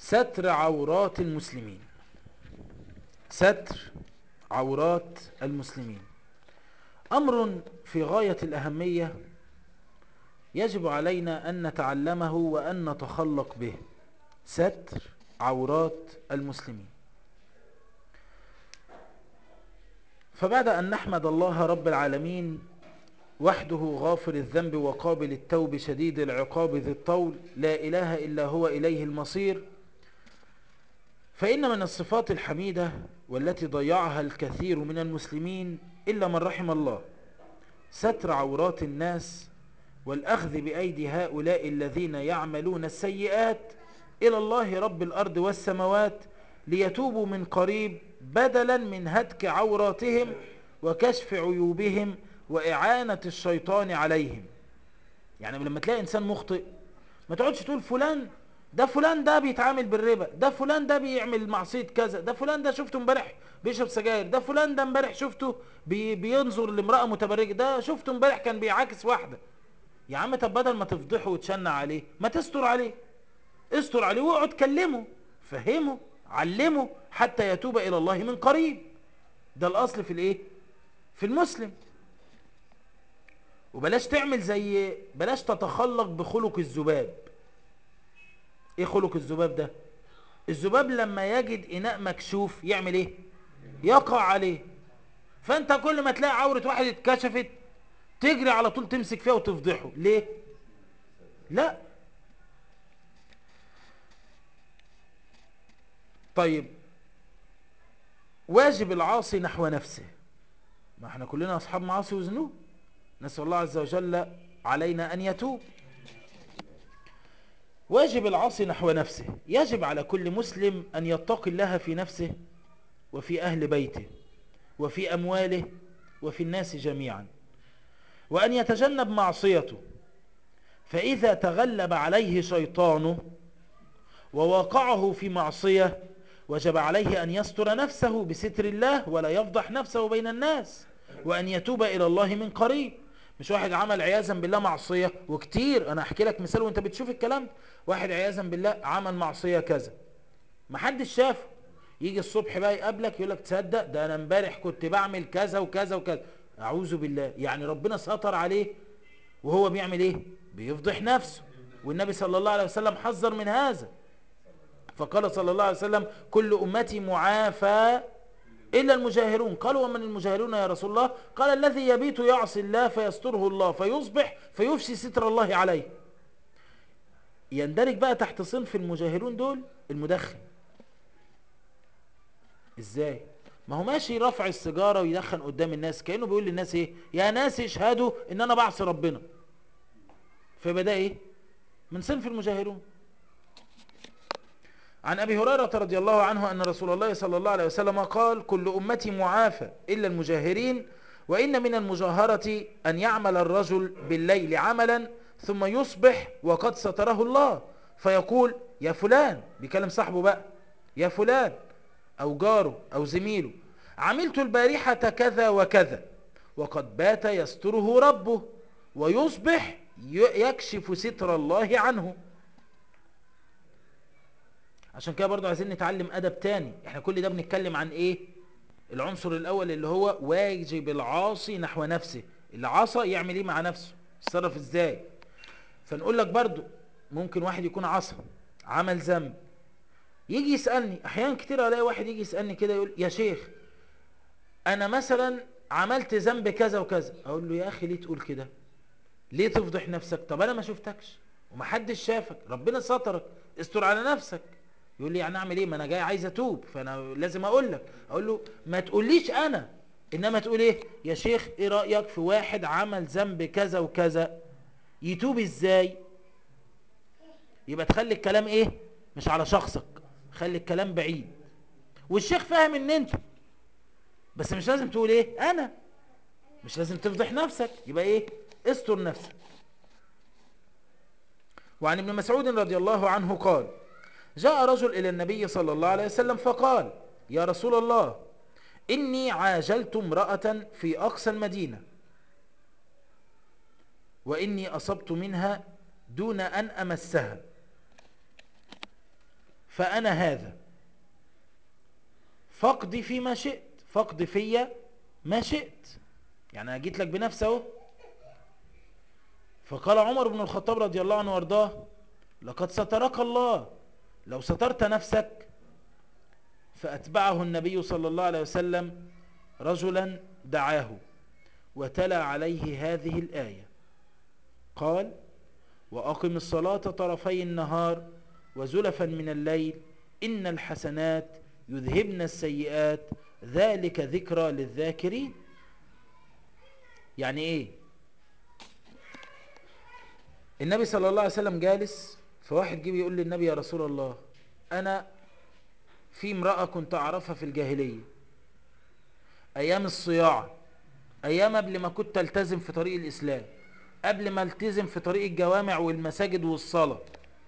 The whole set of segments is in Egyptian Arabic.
ستر عورات المسلمين ستر عورات المسلمين أمر في غاية الأهمية يجب علينا أن نتعلمه وأن نتخلق به ستر عورات المسلمين فبعد أن نحمد الله رب العالمين وحده غافر الذنب وقابل التوب شديد العقاب ذي الطول لا إله إلا هو إليه المصير فإن من الصفات الحميدة والتي ضيعها الكثير من المسلمين إلا من رحم الله ستر عورات الناس والأخذ بأيدي هؤلاء الذين يعملون السيئات إلى الله رب الأرض والسماوات ليتوبوا من قريب بدلا من هتك عوراتهم وكشف عيوبهم وإعانة الشيطان عليهم يعني لما تلاقي إنسان مخطئ ما تقعدش تقول فلان ده فلان ده بيتعامل بالربا ده فلان ده بيعمل معصية كذا ده فلان ده شفته امبارح بيشرب سجاير ده فلان ده امبارح شفته بي بينظر لامرأة متبرجة ده شفته امبارح كان بيعاكس واحدة يا عم طب بدل ما تفضحه وتشنع عليه ما تستر عليه استر عليه واقعد كلمه فهمه علمه حتى يتوب الى الله من قريب ده الاصل في الايه في المسلم وبلاش تعمل زي بلاش تتخلق بخلق الذباب ايه خلق الذباب ده الذباب لما يجد اناء مكشوف يعمل ايه يقع عليه فانت كل ما تلاقي عورة واحد اتكشفت تجري على طول تمسك فيها وتفضحه ليه لا طيب واجب العاصي نحو نفسه ما احنا كلنا اصحاب معاصي وذنوب نسأل الله عز وجل علينا ان يتوب واجب العاصي نحو نفسه يجب على كل مسلم ان يتقي الله في نفسه وفي اهل بيته وفي امواله وفي الناس جميعا وان يتجنب معصيته فاذا تغلب عليه شيطانه وواقعه في معصيه وجب عليه أن يستر نفسه بستر الله ولا يفضح نفسه بين الناس وأن يتوب إلى الله من قريب مش واحد عمل عياذا بالله معصية وكتير أنا أحكي لك مثال وأنت بتشوف الكلام واحد عياذا بالله عمل معصية كذا محدش شافه يجي الصبح بقى يقابلك يقول لك تصدق ده أنا امبارح كنت بعمل كذا وكذا وكذا أعوذ بالله يعني ربنا سطر عليه وهو بيعمل إيه بيفضح نفسه والنبي صلى الله عليه وسلم حذر من هذا فقال صلى الله عليه وسلم كل أمتي معافى إلا المجاهرون قالوا ومن المجاهرون يا رسول الله قال الذي يبيت يعصي الله فيستره الله فيصبح فيفشي ستر الله عليه يندرج بقى تحت صنف المجاهرون دول المدخن ازاي ما هو ماشي رفع السيجارة ويدخن قدام الناس كأنه بيقول للناس ايه يا ناس اشهدوا ان انا بعصي ربنا فبدأ ايه من صنف المجاهرون عن أبي هريرة رضي الله عنه أن رسول الله صلى الله عليه وسلم قال كل أمتي معافى إلا المجاهرين وإن من المجاهرة أن يعمل الرجل بالليل عملا ثم يصبح وقد ستره الله فيقول يا فلان بيكلم صاحبه بقى يا فلان أو جاره أو زميله عملت البارحة كذا وكذا وقد بات يستره ربه ويصبح يكشف ستر الله عنه عشان كده برضو عايزين نتعلم ادب تاني احنا كل ده بنتكلم عن ايه العنصر الاول اللي هو واجب العاصي نحو نفسه اللي عصى يعمل ايه مع نفسه يتصرف ازاي فنقول لك برضو ممكن واحد يكون عصى عمل ذنب يجي يسألني احيانا كتير الاقي واحد يجي يسألني كده يقول يا شيخ انا مثلا عملت ذنب كذا وكذا اقول له يا اخي ليه تقول كده ليه تفضح نفسك طب انا ما شفتكش ومحدش شافك ربنا سترك استر على نفسك يقول لي يعني اعمل ايه ما انا جاي عايز اتوب فانا لازم اقول لك اقول له ما تقوليش انا انما تقول ايه يا شيخ ايه رايك في واحد عمل ذنب كذا وكذا يتوب ازاي يبقى تخلي الكلام ايه مش على شخصك خلي الكلام بعيد والشيخ فاهم ان انت بس مش لازم تقول ايه انا مش لازم تفضح نفسك يبقى ايه استر نفسك وعن ابن مسعود رضي الله عنه قال جاء رجل إلى النبي صلى الله عليه وسلم فقال يا رسول الله إني عاجلت امرأة في أقصى المدينة وإني أصبت منها دون أن أمسها فأنا هذا فاقضي فيما شئت فاقضي فيا ما شئت يعني أنا جيت لك بنفسه اهو فقال عمر بن الخطاب رضي الله عنه وارضاه لقد سترك الله لو سترت نفسك فأتبعه النبي صلى الله عليه وسلم رجلا دعاه وتلا عليه هذه الآية قال وأقم الصلاة طرفي النهار وزلفا من الليل إن الحسنات يذهبن السيئات ذلك ذكرى للذاكرين يعني ايه النبي صلى الله عليه وسلم جالس فواحد جه يقول للنبي يا رسول الله انا في امرأة كنت اعرفها في الجاهلية ايام الصياعة ايام قبل ما كنت التزم في طريق الاسلام قبل ما التزم في طريق الجوامع والمساجد والصلاة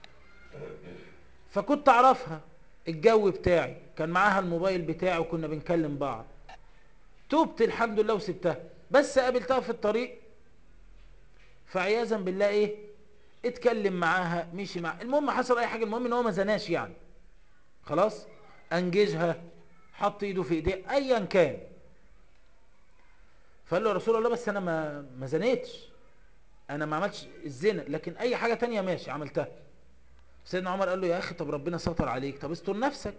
فكنت اعرفها الجو بتاعي كان معاها الموبايل بتاعي وكنا بنكلم بعض توبت الحمد لله وسبتها بس قابلتها في الطريق فعياذا بالله ايه اتكلم معاها مشي معاها المهم حصل اي حاجة المهم ان هو ما زناش يعني خلاص انجزها حط ايده في ايديه ايا كان فقال له يا رسول الله بس انا ما ما زنيتش انا ما عملتش الزنا لكن اي حاجة تانية ماشي عملتها سيدنا عمر قال له يا اخي طب ربنا ستر عليك طب استر نفسك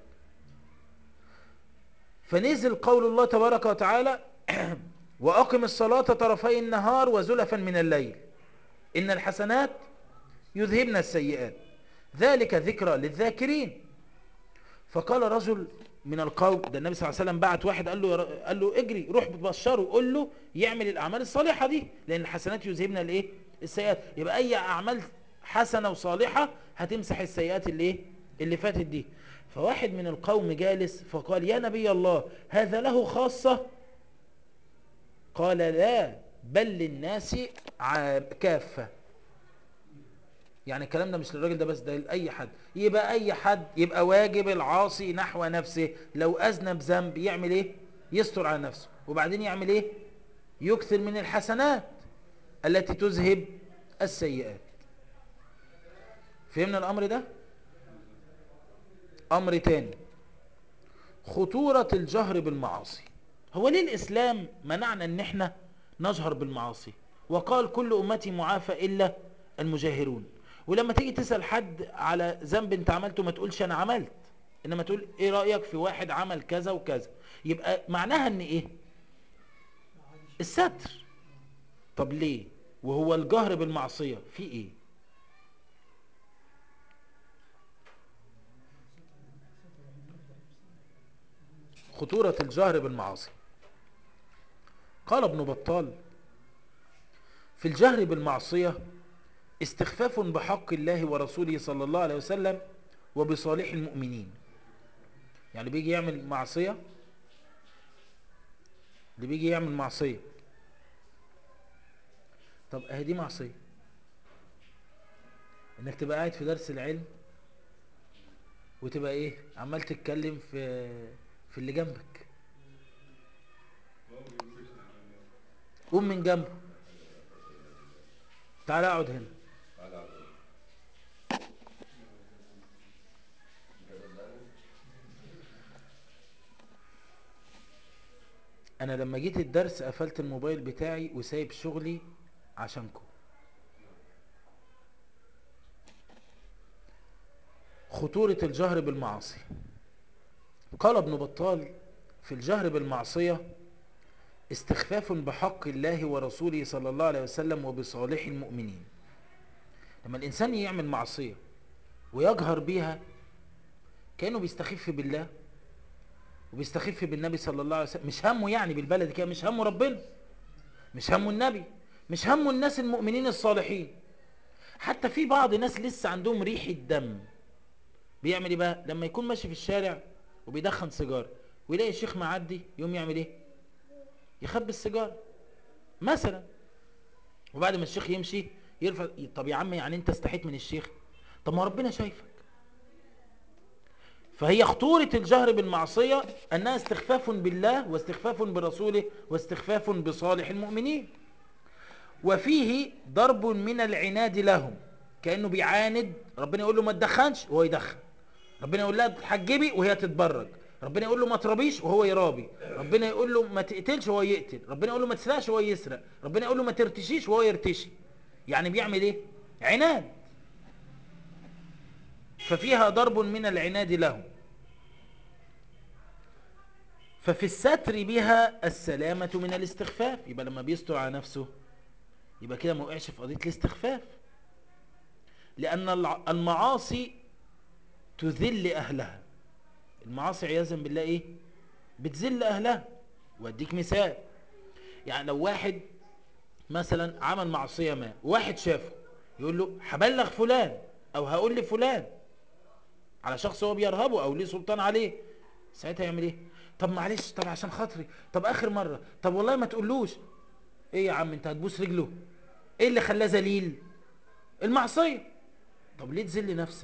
فنزل قول الله تبارك وتعالى وأقم الصلاة طرفي النهار وزلفا من الليل إن الحسنات يذهبن السيئات ذلك ذكرى للذاكرين فقال رجل من القوم ده النبي صلى الله عليه وسلم بعت واحد قال له قال له اجري روح بتبشره قول له يعمل الاعمال الصالحه دي لان الحسنات يذهبن الايه السيئات يبقى اي اعمال حسنه وصالحه هتمسح السيئات اللي ايه اللي فاتت دي فواحد من القوم جالس فقال يا نبي الله هذا له خاصه قال لا بل للناس كافة يعني الكلام ده مش للراجل ده بس ده لأي حد يبقى أي حد يبقى واجب العاصي نحو نفسه لو أذنب ذنب يعمل إيه يستر على نفسه وبعدين يعمل إيه يكثر من الحسنات التي تذهب السيئات فهمنا الأمر ده أمر تاني خطورة الجهر بالمعاصي هو ليه الإسلام منعنا ان احنا نجهر بالمعاصي وقال كل أمتي معافى إلا المجاهرون ولما تيجي تسأل حد على ذنب انت عملته ما تقولش انا عملت انما تقول ايه رأيك في واحد عمل كذا وكذا يبقى معناها ان ايه الستر طب ليه وهو الجهر بالمعصية في ايه خطورة الجهر بالمعاصي قال ابن بطال في الجهر بالمعصية استخفاف بحق الله ورسوله صلى الله عليه وسلم وبصالح المؤمنين يعني بيجي يعمل معصية اللي بيجي يعمل معصية طب اهي دي معصية انك تبقى قاعد في درس العلم وتبقى ايه عمال تتكلم في في اللي جنبك قوم من جنبه تعال اقعد هنا انا لما جيت الدرس قفلت الموبايل بتاعي وسايب شغلي عشانكم خطورة الجهر بالمعاصي قال ابن بطال في الجهر بالمعصية استخفاف بحق الله ورسوله صلى الله عليه وسلم وبصالح المؤمنين لما الإنسان يعمل معصية ويجهر بيها كأنه بيستخف بالله وبيستخف بالنبي صلى الله عليه وسلم مش همه يعني بالبلد كده مش همه ربنا مش همه النبي مش همه الناس المؤمنين الصالحين حتى في بعض ناس لسه عندهم ريحة دم بيعمل ايه بقى لما يكون ماشي في الشارع وبيدخن سيجاره ويلاقي الشيخ معدي يقوم يعمل ايه يخبي السيجاره مثلا وبعد ما الشيخ يمشي يرفع طب يا عم يعني انت استحيت من الشيخ طب ما ربنا شايفك فهي خطورة الجهر بالمعصية أنها استخفاف بالله واستخفاف برسوله واستخفاف بصالح المؤمنين وفيه ضرب من العناد لهم كأنه بيعاند ربنا يقول له ما تدخنش وهو يدخن ربنا يقول لها تحجبي وهي تتبرج ربنا يقول له ما تربيش وهو يرابي ربنا يقول له ما تقتلش وهو يقتل ربنا يقول له ما تسرقش وهو يسرق ربنا يقول له ما ترتشيش وهو يرتشي يعني بيعمل ايه عناد ففيها ضرب من العناد له ففي الستر بها السلامة من الاستخفاف يبقى لما بيستر على نفسه يبقى كده ما وقعش في قضية الاستخفاف لأن المعاصي تذل أهلها المعاصي عياذا بالله إيه بتذل أهلها واديك مثال يعني لو واحد مثلا عمل معصية ما واحد شافه يقول له هبلغ فلان أو هقول لفلان على شخص هو بيرهبه أو ليه سلطان عليه ساعتها يعمل إيه طب معلش طب عشان خاطري طب آخر مرة طب والله ما تقولوش إيه يا عم أنت هتبوس رجله إيه اللي خلاه ذليل المعصية طب ليه تذل نفسك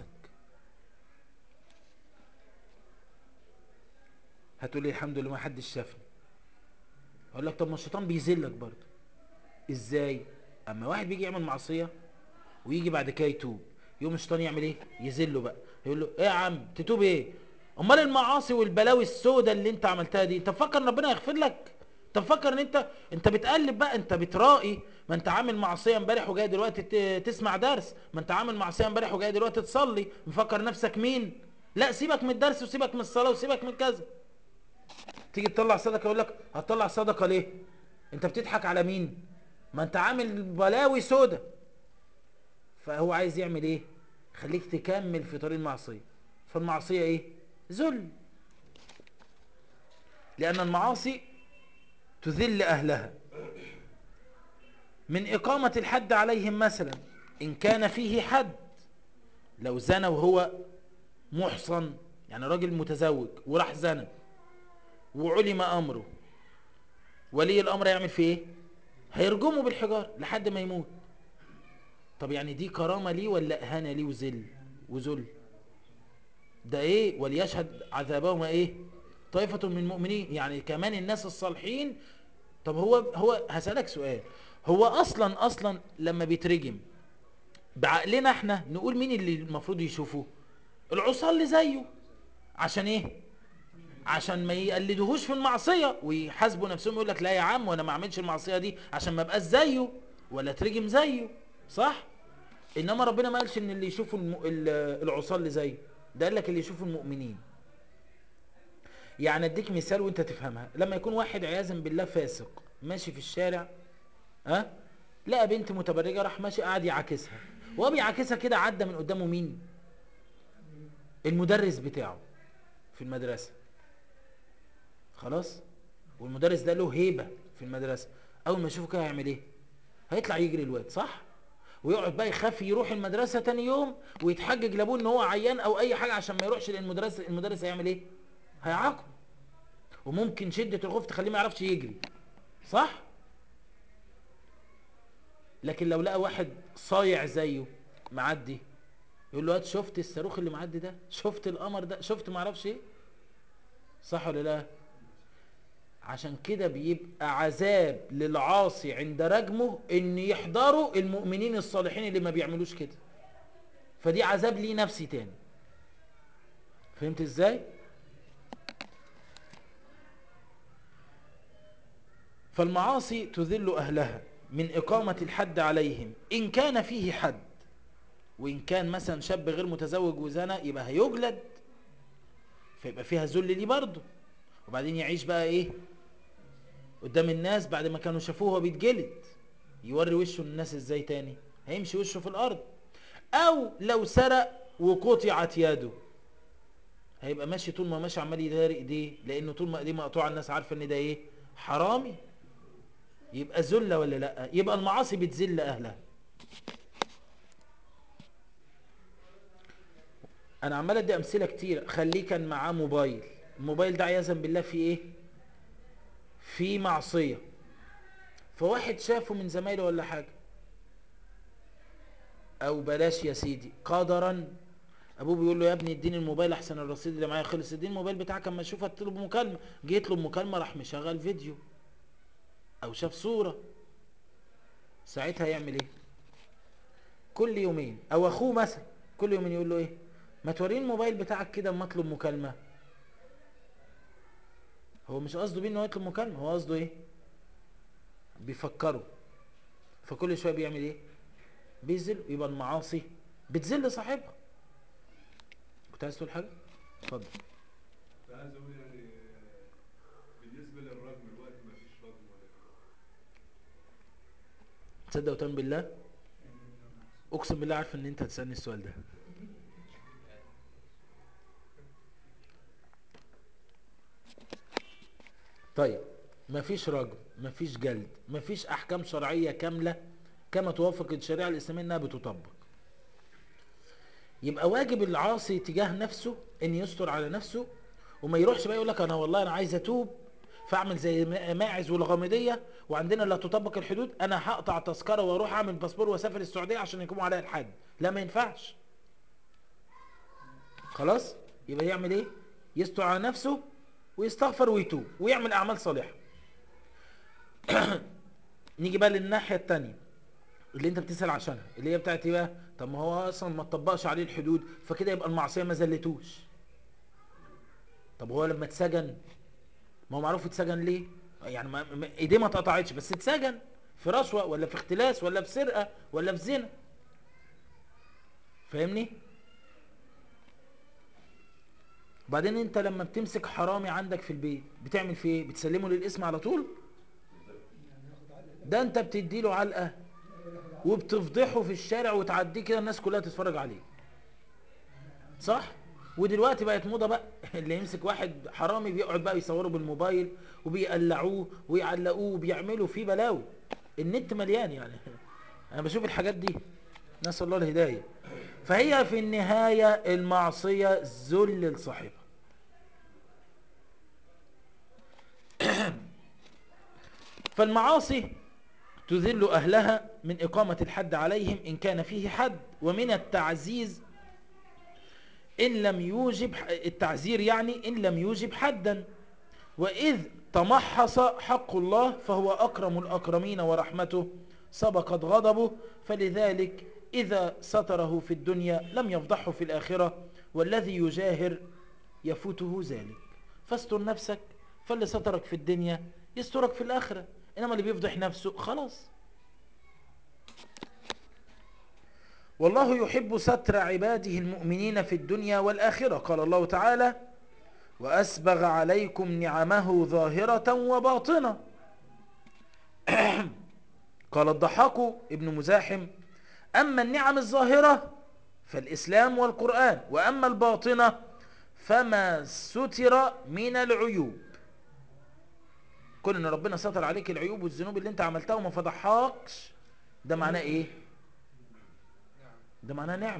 هتقول لي الحمد لله ما حدش شافني اقول لك طب ما الشيطان بيذلك برضه ازاي اما واحد بيجي يعمل معصيه ويجي بعد كده يتوب يوم الشيطان يعمل ايه يذله بقى يقول له ايه يا عم تتوب ايه امال المعاصي والبلاوي السوداء اللي انت عملتها دي انت مفكر ان ربنا يغفر لك انت مفكر ان انت انت بتقلب بقى انت بترائي ما انت عامل معصيه امبارح وجاي دلوقتي تسمع درس ما انت عامل معصيه امبارح وجاي دلوقتي تصلي مفكر نفسك مين لا سيبك من الدرس وسيبك من الصلاه وسيبك من كذا تيجي تطلع صدقه يقول لك هتطلع صدقه ليه انت بتضحك على مين ما انت عامل بلاوي سودة فهو عايز يعمل ايه خليك تكمل في طريق المعصيه فالمعصيه ايه ذل لان المعاصي تذل اهلها من اقامه الحد عليهم مثلا ان كان فيه حد لو زنى وهو محصن يعني راجل متزوج وراح زنى وعلم امره ولي الامر يعمل فيه ايه هيرجمه بالحجار لحد ما يموت طب يعني دي كرامة ليه ولا اهانة ليه وذل وذل ده ايه وليشهد عذابهما ايه طائفة من المؤمنين يعني كمان الناس الصالحين طب هو هو هسألك سؤال هو اصلا اصلا لما بيترجم بعقلنا احنا نقول مين اللي المفروض يشوفه العصاة اللي زيه عشان ايه عشان ما يقلدوهوش في المعصية ويحاسبوا نفسهم يقول لك لا يا عم وانا ما اعملش المعصية دي عشان ما ابقاش زيه ولا ترجم زيه صح انما ربنا ما قالش ان اللي يشوفوا الم... العصاة اللي زيه ده قال لك اللي يشوفوا المؤمنين يعني اديك مثال وانت تفهمها لما يكون واحد عياذا بالله فاسق ماشي في الشارع ها أه؟ لقى بنت متبرجه راح ماشي قاعد يعاكسها وهو بيعاكسها كده عدى من قدامه مين المدرس بتاعه في المدرسه خلاص والمدرس ده له هيبه في المدرسه اول ما يشوفه كده هيعمل ايه هيطلع يجري الواد صح ويقعد بقى يخاف يروح المدرسه تاني يوم ويتحجج لابوه ان هو عيان او اي حاجه عشان ما يروحش للمدرس المدرس هيعمل ايه هيعاقبه وممكن شده الخوف تخليه ما يعرفش يجري صح لكن لو لقى واحد صايع زيه معدي يقول له هات شفت الصاروخ اللي معدي ده شفت القمر ده شفت ما اعرفش ايه صح ولا لا عشان كده بيبقى عذاب للعاصي عند رجمه ان يحضروا المؤمنين الصالحين اللي ما بيعملوش كده فدي عذاب ليه نفسي تاني فهمت ازاي فالمعاصي تذل اهلها من اقامة الحد عليهم ان كان فيه حد وان كان مثلا شاب غير متزوج وزنى يبقى هيجلد فيبقى فيها ذل ليه برضه وبعدين يعيش بقى ايه قدام الناس بعد ما كانوا شافوه وهو بيتجلد يوري وشه للناس ازاي تاني هيمشي وشه في الارض او لو سرق وقطعت يده هيبقى ماشي طول ما ماشي عمال يداري ايديه لانه طول ما ايديه مقطوعه الناس عارفه ان ده ايه حرامي يبقى ذله ولا لا يبقى المعاصي بتذل اهلها انا عمال ادي امثله كتير خليه كان معاه موبايل الموبايل ده عياذا بالله في ايه في معصيه فواحد شافه من زمايله ولا حاجه او بلاش يا سيدي قدرا ابوه بيقول له يا ابني اديني الموبايل احسن الرصيد اللي معايا خلص اديني الموبايل بتاعك اما اشوف اطلب مكالمه جيت يطلب مكالمه راح مشغل فيديو او شاف صوره ساعتها يعمل ايه كل يومين او اخوه مثلا كل يومين يقول له ايه ما توريني الموبايل بتاعك كده اما اطلب مكالمة هو مش قصده بيه انه يطلب مكالمة هو قصده ايه بيفكروا فكل شوية بيعمل ايه بيذل يبقى المعاصي بتذل صاحبها كنت عايز تقول حاجة اتفضل كنت عايز اقول يعني بالنسبه للرجم الوقت ما فيش رجم ولا كده تصدق وتؤمن بالله اقسم بالله عارف ان انت هتسألني السؤال ده طيب مفيش رجم مفيش جلد مفيش احكام شرعية كاملة كما توافق الشريعة الاسلامية انها بتطبق يبقى واجب العاصي تجاه نفسه ان يستر على نفسه وما يروحش بقى يقول لك انا والله انا عايز اتوب فاعمل زي ما- ماعز والغامديه وعندنا لا تطبق الحدود انا هقطع تذكره واروح اعمل باسبور واسافر السعوديه عشان يقوموا عليا الحد لا ما ينفعش خلاص يبقى يعمل ايه يستر على نفسه ويستغفر ويتوب ويعمل اعمال صالحه نيجي بقى للناحيه الثانيه اللي انت بتسال عشانها اللي هي بتاعت ايه بقى طب ما هو اصلا ما تطبقش عليه الحدود فكده يبقى المعصيه ما زلتوش طب هو لما اتسجن ما هو معروف اتسجن ليه يعني ما ما- ايديه ما اتقطعتش بس اتسجن في رشوه ولا في اختلاس ولا في سرقه ولا في زنا فاهمني بعدين انت لما بتمسك حرامي عندك في البيت بتعمل فيه ايه بتسلمه للاسم على طول ده انت بتديله علقه وبتفضحه في الشارع وتعديه كده الناس كلها تتفرج عليه صح ودلوقتي بقت موضه بقى اللي يمسك واحد حرامي بيقعد بقى يصوره بالموبايل وبيقلعوه ويعلقوه وبيعملوا فيه بلاوي النت مليان يعني انا بشوف الحاجات دي نسال الله الهدايه فهي في النهايه المعصيه ذل لصاحبها فالمعاصي تذل أهلها من إقامة الحد عليهم إن كان فيه حد ومن التعزيز إن لم يوجب التعزير يعني إن لم يوجب حدا وإذ تمحص حق الله فهو أكرم الأكرمين ورحمته سبقت غضبه فلذلك إذا ستره في الدنيا لم يفضحه في الآخرة والذي يجاهر يفوته ذلك فاستر نفسك فاللي سترك في الدنيا يسترك في الآخرة إنما اللي بيفضح نفسه خلاص والله يحب ستر عباده المؤمنين في الدنيا والآخرة قال الله تعالى وأسبغ عليكم نعمه ظاهرة وباطنة قال الضحاك ابن مزاحم أما النعم الظاهرة فالإسلام والقرآن وأما الباطنة فما ستر من العيوب كل ان ربنا ستر عليك العيوب والذنوب اللي انت عملتها وما فضحاكش ده معناه ايه ده معناه نعمة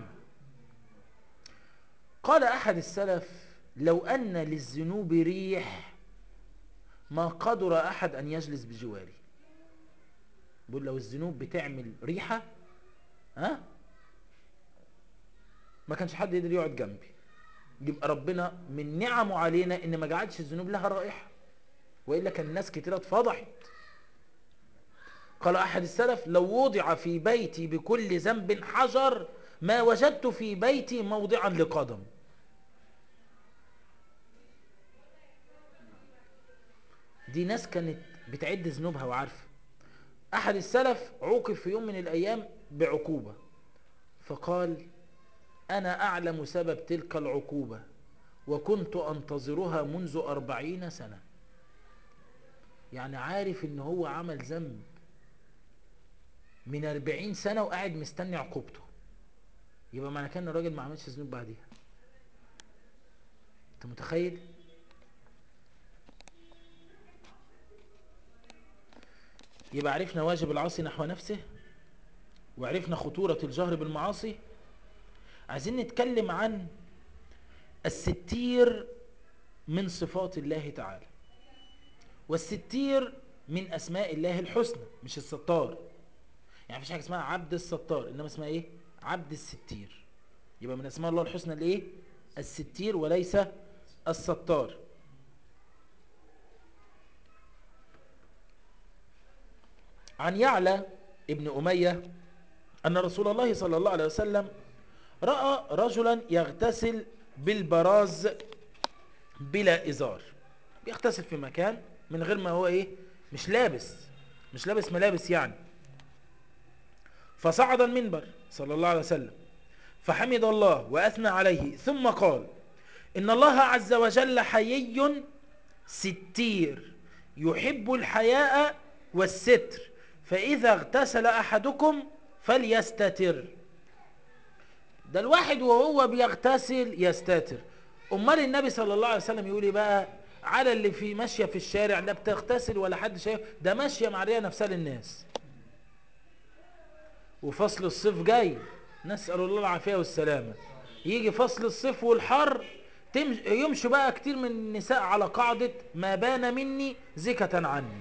قال احد السلف لو ان للذنوب ريح ما قدر احد ان يجلس بجواري بيقول لو الذنوب بتعمل ريحة ها ما كانش حد يقدر يقعد جنبي يبقى ربنا من نعمه علينا ان ما جعلش الذنوب لها رائحه وإلا كان الناس كتيرة اتفضحت قال أحد السلف لو وضع في بيتي بكل ذنب حجر ما وجدت في بيتي موضعا لقدم دي ناس كانت بتعد ذنوبها وعارفة أحد السلف عوقب في يوم من الأيام بعقوبة فقال أنا أعلم سبب تلك العقوبة وكنت أنتظرها منذ أربعين سنة يعني عارف ان هو عمل ذنب من 40 سنة وقاعد مستني عقوبته يبقى معنى كان الراجل ما عملش ذنوب بعديها انت متخيل يبقى عرفنا واجب العاصي نحو نفسه وعرفنا خطورة الجهر بالمعاصي عايزين نتكلم عن الستير من صفات الله تعالى والستير من اسماء الله الحسنى مش الستار يعني مفيش حاجه اسمها عبد الستار انما اسمها ايه عبد الستير يبقى من اسماء الله الحسنى الايه الستير وليس الستار عن يعلى ابن أمية أن رسول الله صلى الله عليه وسلم رأى رجلا يغتسل بالبراز بلا إزار بيغتسل في مكان من غير ما هو إيه مش لابس مش لابس ملابس يعني فصعد المنبر صلى الله عليه وسلم فحمد الله وأثنى عليه ثم قال إن الله عز وجل حيي ستير يحب الحياء والستر فإذا اغتسل أحدكم فليستتر ده الواحد وهو بيغتسل يستتر أمال النبي صلى الله عليه وسلم يقول إيه بقى على اللي في ماشية في الشارع لا بتغتسل ولا حد شايف ده ماشية معرية نفسها للناس وفصل الصيف جاي نسأل الله العافية والسلامة يجي فصل الصيف والحر تمش... يمشي بقى كتير من النساء على قاعدة ما بان مني زكة عني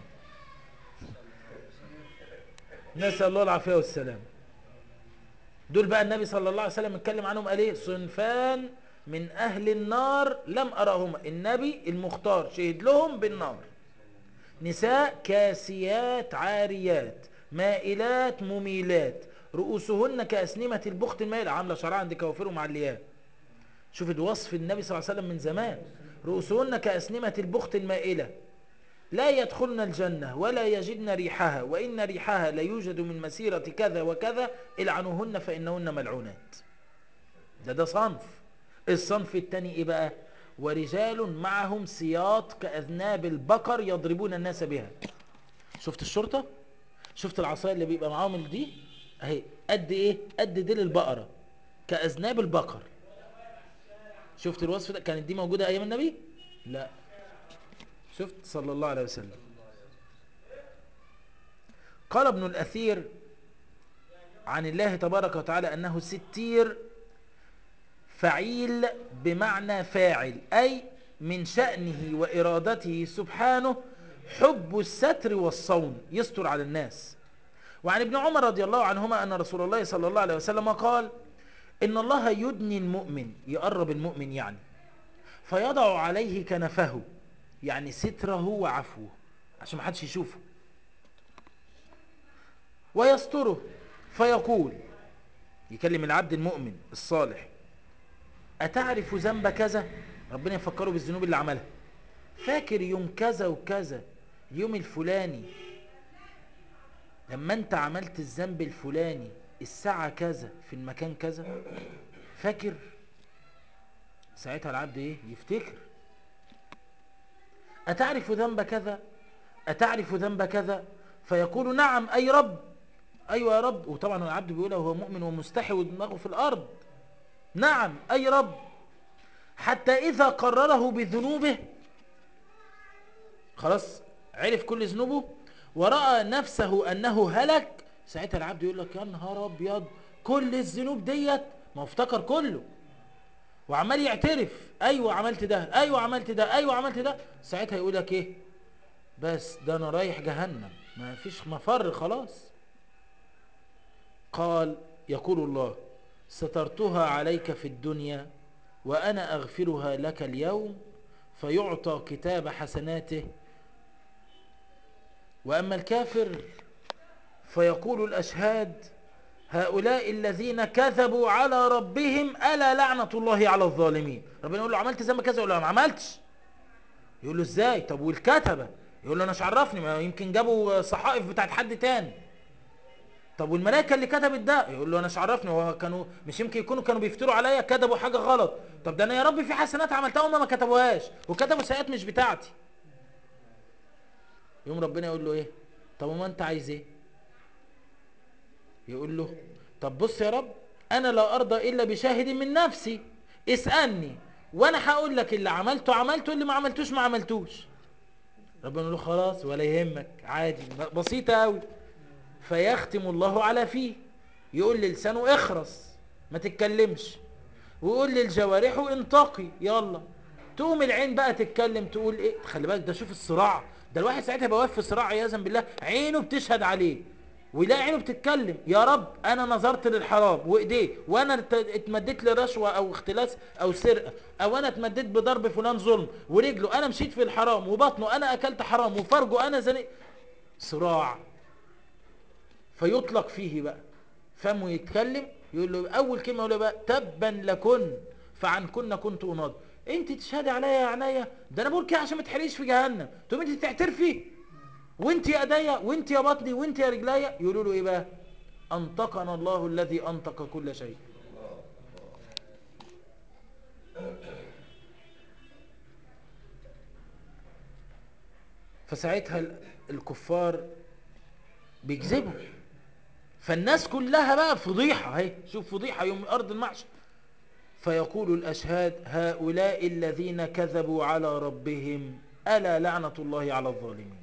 نسأل الله العافية والسلامة دول بقى النبي صلى الله عليه وسلم اتكلم عنهم قال ايه صنفان من اهل النار لم ارهما النبي المختار شهد لهم بالنار نساء كاسيات عاريات مائلات مميلات رؤوسهن كأسنمة البخت المائل عاملة شعرها عند كوافر ومعليات شوف الوصف النبي صلى الله عليه وسلم من زمان رؤوسهن كأسنمة البخت المائلة لا يدخلن الجنة ولا يجدن ريحها وإن ريحها ليوجد من مسيرة كذا وكذا العنوهن فإنهن ملعونات ده ده صنف الصنف التاني ايه بقى ورجال معهم سياط كأذناب البقر يضربون الناس بها شفت الشرطة شفت العصاية اللي بيبقى معاهم دي اهي قد ايه قد ديل البقرة كأذناب البقر شفت الوصف ده كانت دي موجودة ايام النبي لا شفت صلى الله عليه وسلم قال ابن الأثير عن الله تبارك وتعالى أنه ستير فعيل بمعنى فاعل أي من شأنه وإرادته سبحانه حب الستر والصون يستر على الناس وعن ابن عمر رضي الله عنهما أن رسول الله صلى الله عليه وسلم قال إن الله يدني المؤمن يقرب المؤمن يعني فيضع عليه كنفه يعني ستره وعفوه عشان ما حدش يشوفه ويستره فيقول يكلم العبد المؤمن الصالح أتعرف ذنب كذا ربنا يفكره بالذنوب اللي عملها فاكر يوم كذا وكذا اليوم الفلاني لما انت عملت الذنب الفلاني الساعة كذا في المكان كذا فاكر ساعتها العبد ايه يفتكر أتعرف ذنب كذا أتعرف ذنب كذا فيقول نعم أي رب أيوة يا رب وطبعا العبد بيقولها وهو مؤمن ومستحي ودماغه في الأرض نعم أي رب حتى إذا قرره بذنوبه خلاص عرف كل ذنوبه ورأى نفسه أنه هلك ساعتها العبد يقول لك يا نهار أبيض كل الذنوب ديت ما افتكر كله وعمال يعترف أيوة عملت ده أيوة عملت ده أيوة عملت ده ساعتها يقول لك إيه بس ده أنا رايح جهنم ما فيش مفر خلاص قال يقول الله سترتها عليك في الدنيا وأنا أغفرها لك اليوم فيعطى كتاب حسناته وأما الكافر فيقول الأشهاد هؤلاء الذين كذبوا على ربهم ألا لعنة الله على الظالمين ربنا يقول له عملت زي ما كذا يقول له ما عملتش يقول له ازاي طب والكتبة يقول له انا مش عرفني ما يمكن جابوا صحائف بتاعت حد تاني طب والملائكه اللي كتبت ده يقول له انا مش عرفني هو كانوا مش يمكن يكونوا كانوا بيفتروا عليا كتبوا حاجه غلط طب ده انا يا رب في حسنات عملتها هم ما كتبوهاش وكتبوا سيئات مش بتاعتي يوم ربنا يقول له ايه طب وما انت عايز ايه يقول له طب بص يا رب انا لا ارضى الا بشاهد من نفسي اسالني وانا هقول لك اللي عملته عملته اللي ما عملتوش ما عملتوش ربنا يقول له خلاص ولا يهمك عادي بسيطه قوي فيختم الله على فيه يقول للسانه اخرس ما تتكلمش ويقول للجوارح انطقي يلا تقوم العين بقى تتكلم تقول ايه خلي بالك ده شوف الصراع ده الواحد ساعتها يبقى واقف في صراع عياذا بالله عينه بتشهد عليه ويلاقي عينه بتتكلم يا رب انا نظرت للحرام وايديه وانا اتمديت لرشوه او اختلاس او سرقه او انا اتمديت بضرب فلان ظلم ورجله انا مشيت في الحرام وبطنه انا اكلت حرام وفرجه انا زني صراع فيطلق فيه بقى فمه يتكلم يقول له اول كلمه يقول له بقى تبا لكن فعن كنا كنت اناض انت تشهدي عليا يا عينيا ده انا بقول كده عشان ما تحرقيش في جهنم تقوم انت تعترفي وانت يا ايديا وانت يا بطني وانت يا رجليا يقولوا له ايه بقى انطقنا الله الذي انطق كل شيء فساعتها ال- الكفار بيكذبوا فالناس كلها بقى فضيحة اهي شوف فضيحة يوم أرض المحشر فيقول الأشهاد هؤلاء الذين كذبوا على ربهم ألا لعنة الله على الظالمين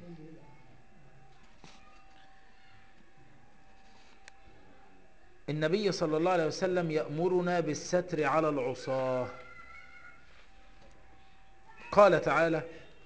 النبي صلى الله عليه وسلم يأمرنا بالستر على العصاة قال تعالى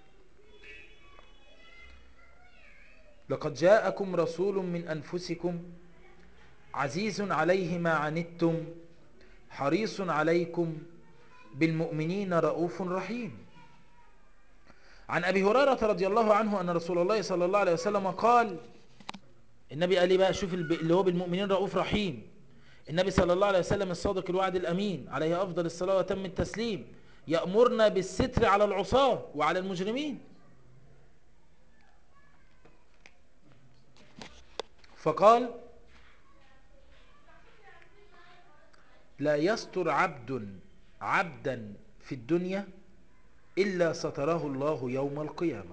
لقد جاءكم رسول من أنفسكم عزيز عليه ما عنتم حريص عليكم بالمؤمنين رؤوف رحيم عن أبي هريرة رضي الله عنه أن رسول الله صلى الله عليه وسلم قال النبي قال لي بقى شوف الب- اللي هو بالمؤمنين رؤوف رحيم النبي صلى الله عليه وسلم الصادق الوعد الأمين عليه أفضل الصلاة وتم التسليم يأمرنا بالستر على العصاة وعلى المجرمين فقال لا يستر عبد عبدا في الدنيا إلا ستره الله يوم القيامة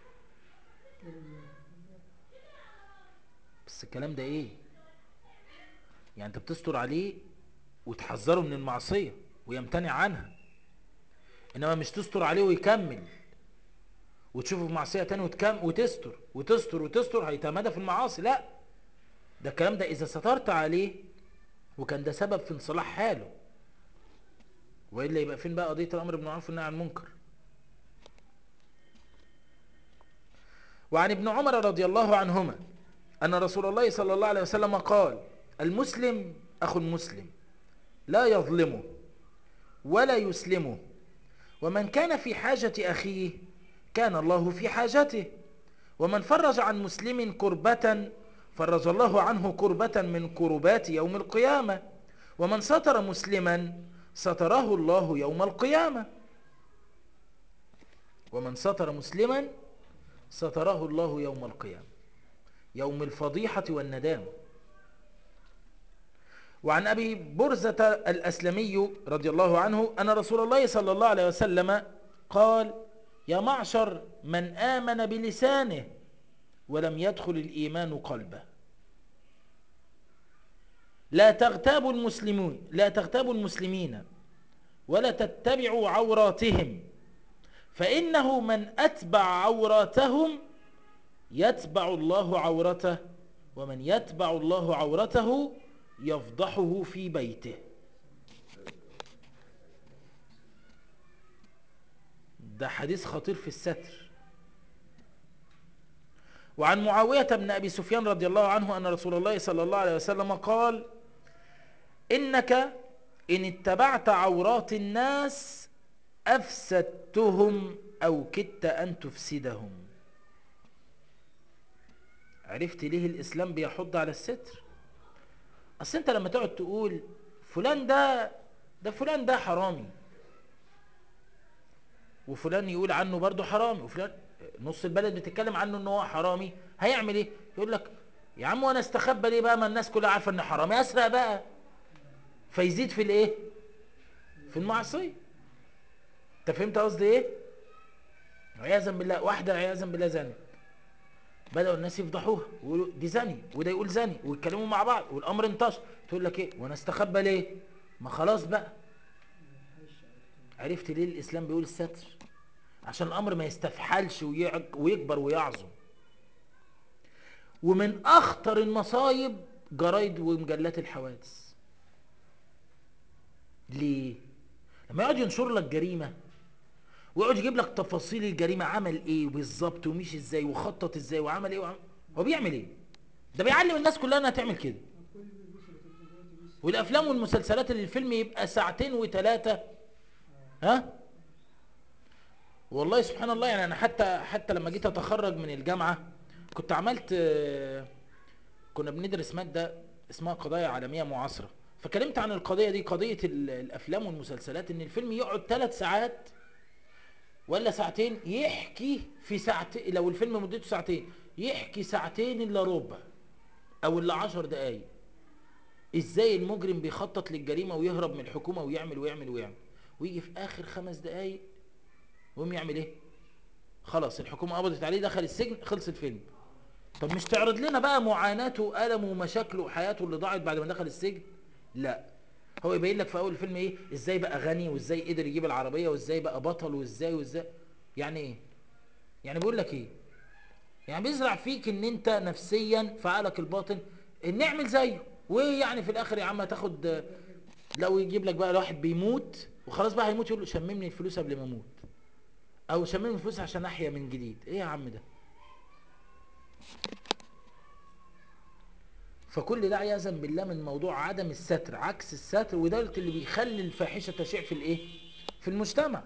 بس الكلام ده ايه يعني انت بتستر عليه وتحذره من المعصية ويمتنع عنها انما مش تستر عليه ويكمل وتشوفه في معصية تاني وتكم وتستر وتستر وتستر هيتمادى في المعاصي لا ده الكلام ده اذا سترت عليه وكان ده سبب في انصلاح حاله والا يبقى فين بقى قضيه الامر بالمعروف والنهي عن المنكر وعن ابن عمر رضي الله عنهما ان رسول الله صلى الله عليه وسلم قال المسلم اخو المسلم لا يظلمه ولا يسلمه ومن كان في حاجه اخيه كان الله في حاجته ومن فرج عن مسلم كربة فرج الله عنه كربة من كربات يوم القيامة ومن ستر مسلما ستره الله يوم القيامة ومن ستر مسلما ستره الله يوم القيامة يوم الفضيحة والندام وعن أبي برزة الأسلمي رضي الله عنه أن رسول الله صلى الله عليه وسلم قال يا معشر من آمن بلسانه ولم يدخل الإيمان قلبه لا تغتابوا المسلمون لا تغتابوا المسلمين ولا تتبعوا عوراتهم فإنه من أتبع عوراتهم يتبع الله عورته ومن يتبع الله عورته يفضحه في بيته ده حديث خطير في الستر وعن معاوية بن أبي سفيان رضي الله عنه أن رسول الله صلى الله عليه وسلم قال إنك إن اتبعت عورات الناس أفسدتهم أو كدت أن تفسدهم عرفت ليه الإسلام بيحض على الستر أصل أنت لما تقعد تقول فلان ده ده فلان ده حرامي وفلان يقول عنه برضه حرامي وفلان نص البلد بتتكلم عنه ان هو حرامي هيعمل ايه يقول لك يا عم وانا استخبى ليه بقى ما الناس كلها عارفه ان حرامي اسرق بقى فيزيد في الايه في المعصيه انت فهمت قصدي ايه عياذا بالله واحده عياذا بالله زانت بداوا الناس يفضحوها ويقولوا دي زاني وده يقول زاني ويتكلموا مع بعض والامر انتشر تقول لك ايه وانا استخبى ليه ما خلاص بقى عرفت ليه الاسلام بيقول الستر عشان الامر ما يستفحلش ويعج- ويكبر ويعظم ومن اخطر المصايب جرايد ومجلات الحوادث ليه لما يقعد ينشر لك جريمه ويقعد يجيب لك تفاصيل الجريمه عمل ايه بالظبط ومشي ازاي وخطط ازاي وعمل ايه وعمل... هو بيعمل ايه ده بيعلم الناس كلها انها تعمل كده والافلام والمسلسلات اللي الفيلم يبقى ساعتين وثلاثه ها والله سبحان الله يعني انا حتى حتى لما جيت اتخرج من الجامعه كنت عملت آه، كنا بندرس ماده اسمها قضايا عالميه معاصره فكلمت عن القضية دي قضية ال- الأفلام والمسلسلات إن الفيلم يقعد ثلاث ساعات ولا ساعتين يحكي في ساعتين لو الفيلم مدته ساعتين يحكي ساعتين إلا ربع أو إلا عشر دقايق إزاي المجرم بيخطط للجريمة ويهرب من الحكومة ويعمل ويعمل ويعمل ويجي في آخر خمس دقايق ويقوم يعمل إيه؟ خلاص الحكومة قبضت عليه دخل السجن خلص الفيلم طب مش تعرض لنا بقى معاناته وألمه ومشاكله وحياته اللي ضاعت بعد ما دخل السجن لا هو يبين لك في اول الفيلم ايه ازاي بقى غني وازاي قدر يجيب العربيه وازاي بقى بطل وازاي وازاي يعني ايه يعني بيقول لك ايه يعني بيزرع فيك ان انت نفسيا في عقلك الباطن ان نعمل زيه وايه يعني في الاخر يا عم هتاخد لو يجيب لك بقى واحد بيموت وخلاص بقى هيموت يقول له شممني الفلوس قبل ما اموت او شممني الفلوس عشان احيا من جديد ايه يا عم ده فكل ده عياذا بالله من موضوع عدم الستر عكس الستر وده اللي بيخلي الفاحشه تشيع في الايه في المجتمع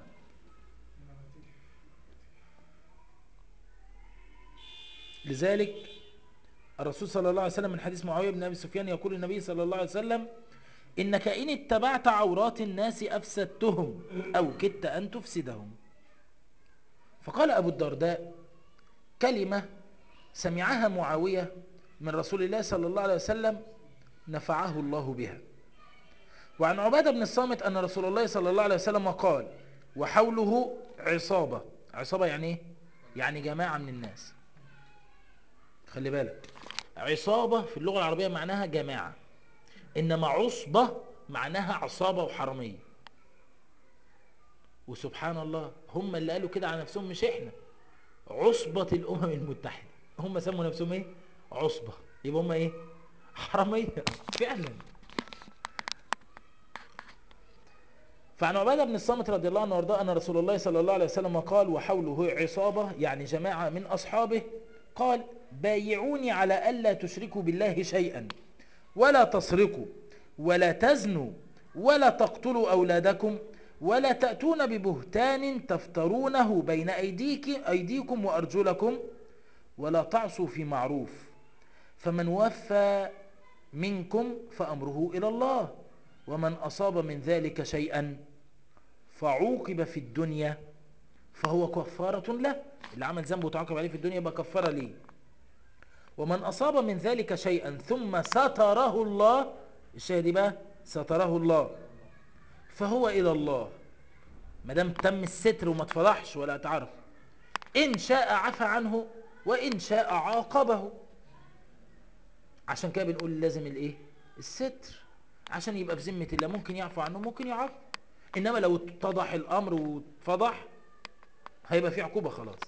لذلك الرسول صلى الله عليه وسلم من حديث معاويه بن ابي سفيان يقول النبي صلى الله عليه وسلم انك ان اتبعت عورات الناس افسدتهم او كدت ان تفسدهم فقال ابو الدرداء كلمه سمعها معاويه من رسول الله صلى الله عليه وسلم نفعه الله بها وعن عبادة بن الصامت أن رسول الله صلى الله عليه وسلم قال وحوله عصابة عصابة يعني ايه؟ يعني جماعة من الناس خلي بالك عصابة في اللغة العربية معناها جماعة إنما عصبة معناها عصابة وحرمية وسبحان الله هم اللي قالوا كده على نفسهم مش احنا عصبة الأمم المتحدة هم سموا نفسهم ايه عصبة يبقى هم ايه حرامية فعلا فعن عبادة بن الصامت رضي الله عنه وارضاه أن رسول الله صلى الله عليه وسلم قال وحوله عصابة يعني جماعة من أصحابه قال بايعوني على ألا تشركوا بالله شيئا ولا تسرقوا ولا تزنوا ولا تقتلوا أولادكم ولا تأتون ببهتان تفترونه بين أيديك أيديكم وأرجلكم ولا تعصوا في معروف فمن وفى منكم فأمره إلى الله ومن أصاب من ذلك شيئا فعوقب في الدنيا فهو كفارة له اللي عمل ذنب وتعاقب عليه في الدنيا يبقى كفارة ليه ومن أصاب من ذلك شيئا ثم ستره الله الشاهد بقى ستره الله فهو إلى الله ما دام تم الستر وما اتفضحش ولا اتعرف إن شاء عفى عنه وإن شاء عاقبه عشان كده بنقول لازم الايه الستر عشان يبقى في ذمه الله ممكن يعفو عنه ممكن يعاقب انما لو اتضح الامر واتفضح هيبقى في عقوبه خلاص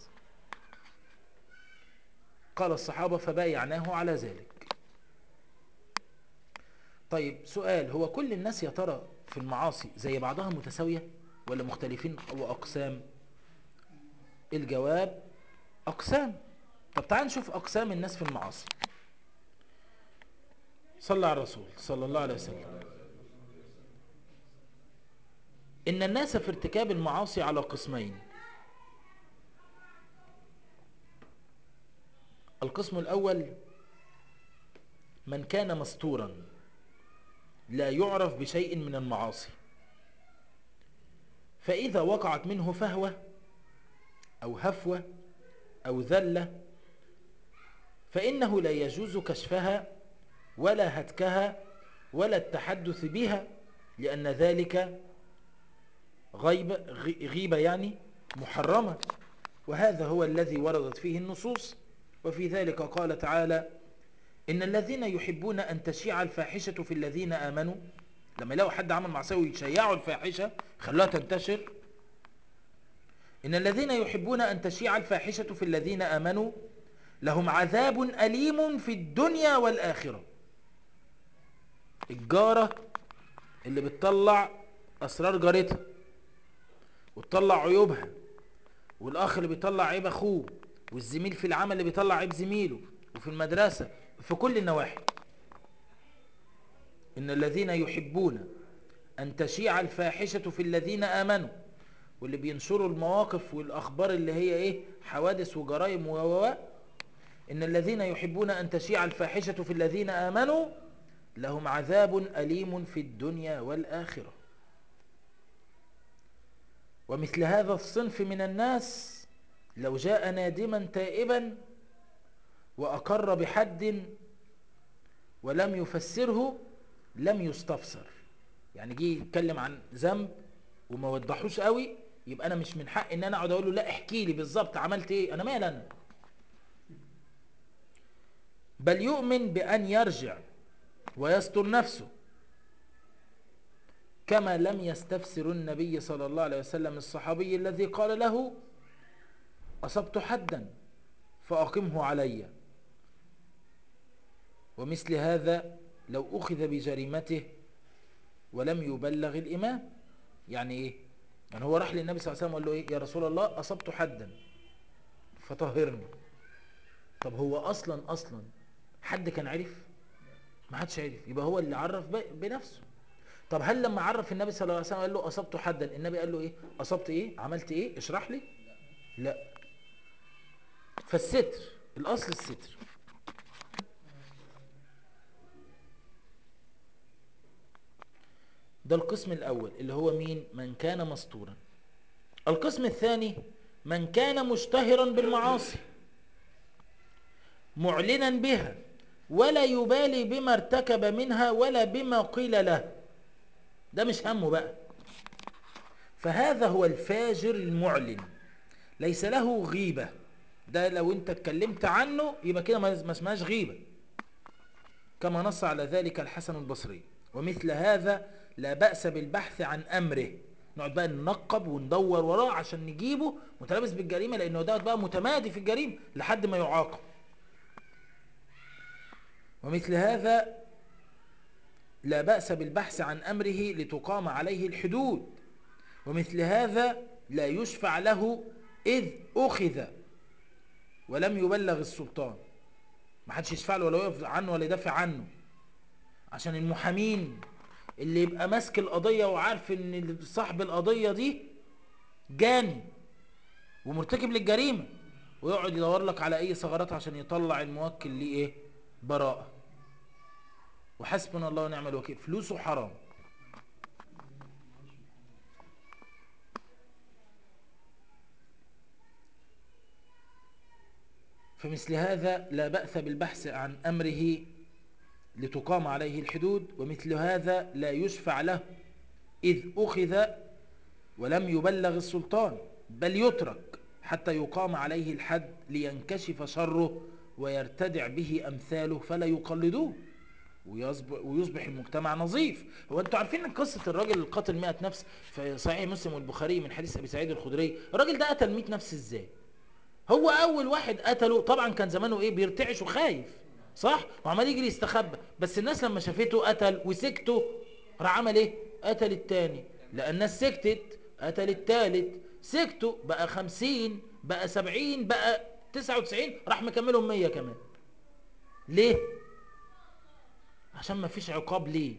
قال الصحابه فبايعناه على ذلك طيب سؤال هو كل الناس يا ترى في المعاصي زي بعضها متساويه ولا مختلفين واقسام الجواب اقسام طب تعال نشوف اقسام الناس في المعاصي صلى على الرسول صلى الله عليه وسلم إن الناس في ارتكاب المعاصي على قسمين القسم الأول من كان مستورا لا يعرف بشيء من المعاصي فإذا وقعت منه فهوة أو هفوة أو ذلة فإنه لا يجوز كشفها ولا هتكها ولا التحدث بها لأن ذلك غيبة, غيبة يعني محرمة وهذا هو الذي وردت فيه النصوص وفي ذلك قال تعالى إن الذين يحبون أن تشيع الفاحشة في الذين آمنوا لما يلاقوا حد عمل معصية ويشيعوا الفاحشة خلوها تنتشر إن الذين يحبون أن تشيع الفاحشة في الذين آمنوا لهم عذاب أليم في الدنيا والآخرة الجارة اللي بتطلع أسرار جارتها وتطلع عيوبها والأخ اللي بيطلع عيب أخوه والزميل في العمل اللي بيطلع عيب زميله وفي المدرسة في كل النواحي إن الذين يحبون أن تشيع الفاحشة في الذين آمنوا واللي بينشروا المواقف والأخبار اللي هي إيه حوادث وجرائم و إن الذين يحبون أن تشيع الفاحشة في الذين آمنوا لهم عذاب أليم في الدنيا والآخرة ومثل هذا الصنف من الناس لو جاء نادما تائبا وأقر بحد ولم يفسره لم يستفسر يعني جه يتكلم عن ذنب وما وضحوش قوي يبقى انا مش من حق ان انا اقعد اقول له لا احكي لي بالظبط عملت ايه انا مال انا بل يؤمن بان يرجع ويستر نفسه كما لم يستفسر النبي صلى الله عليه وسلم الصحابي الذي قال له أصبت حدا فأقمه علي ومثل هذا لو أخذ بجريمته ولم يبلغ الإمام يعني إيه؟ يعني هو راح للنبي صلى الله عليه وسلم وقال له إيه؟ يا رسول الله أصبت حدا فطهرني طب هو أصلا أصلا حد كان عرف؟ ما حدش عرف يبقى هو اللي عرف ب- بنفسه طب هل لما عرف النبي صلى الله عليه وسلم قال له أصبت حدا النبي قال له إيه؟ أصبت إيه؟ عملت إيه؟ اشرح لي لا فالستر الأصل الستر ده القسم الأول اللي هو مين من كان مستورا القسم الثاني من كان مشتهرا بالمعاصي معلنا بها ولا يبالي بما ارتكب منها ولا بما قيل له ده مش همه بقى فهذا هو الفاجر المعلن ليس له غيبة ده لو انت اتكلمت عنه يبقى كده ما ما اسمهاش غيبة كما نص على ذلك الحسن البصري ومثل هذا لا بأس بالبحث عن أمره نقعد بقى ننقب وندور وراه عشان نجيبه متلابس بالجريمة لأنه ده بقى متمادي في الجريمة لحد ما يعاقب ومثل هذا لا بأس بالبحث عن أمره لتقام عليه الحدود ومثل هذا لا يشفع له إذ أخذ ولم يبلغ السلطان ما حدش يشفع له ولا يقف عنه ولا يدافع عنه عشان المحامين اللي يبقى ماسك القضية وعارف ان صاحب القضية دي جاني ومرتكب للجريمة ويقعد يدور لك على اي ثغرات عشان يطلع الموكل ليه ايه براءة وحسبنا الله ونعم الوكيل فلوسه حرام فمثل هذا لا بأس بالبحث عن أمره لتقام عليه الحدود ومثل هذا لا يشفع له إذ أخذ ولم يبلغ السلطان بل يترك حتى يقام عليه الحد لينكشف شره ويرتدع به أمثاله فلا يقلدوه ويصبح, ويصبح المجتمع نظيف هو انتوا عارفين ان قصة الراجل القاتل 100 نفس في صحيح مسلم والبخاري من حديث أبي سعيد الخدري الراجل ده قتل 100 نفس ازاي هو اول واحد قتله طبعا كان زمانه ايه بيرتعش وخايف صح وعمال يجري يستخبى بس الناس لما شافته قتل وسكتوا راح عمل ايه قتل التاني لان الناس سكتت قتل التالت سكتوا بقى خمسين بقى سبعين بقى تسعة وتسعين راح مكملهم مية كمان ليه عشان ما فيش عقاب ليه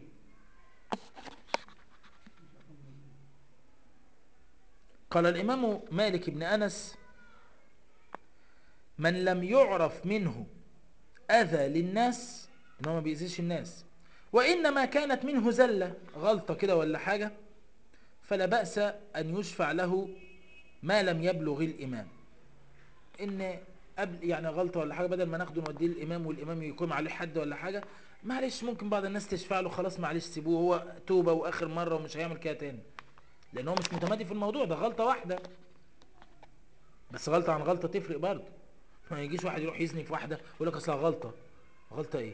قال الامام مالك بن انس من لم يعرف منه أذى للناس إن هو ما بيأذيش الناس وإنما كانت منه زلة غلطة كده ولا حاجة فلا بأس أن يشفع له ما لم يبلغ الإمام إن قبل يعني غلطة ولا حاجة بدل ما ناخده نوديه الإمام والإمام يقوم عليه حد ولا حاجة معلش ممكن بعض الناس تشفع له خلاص معلش سيبوه هو توبة وآخر مرة ومش هيعمل كده تاني لأن هو مش متمادي في الموضوع ده غلطة واحدة بس غلطة عن غلطة تفرق برضه ما يجيش واحد يروح يزني في واحدة يقول لك اصلها غلطة غلطة ايه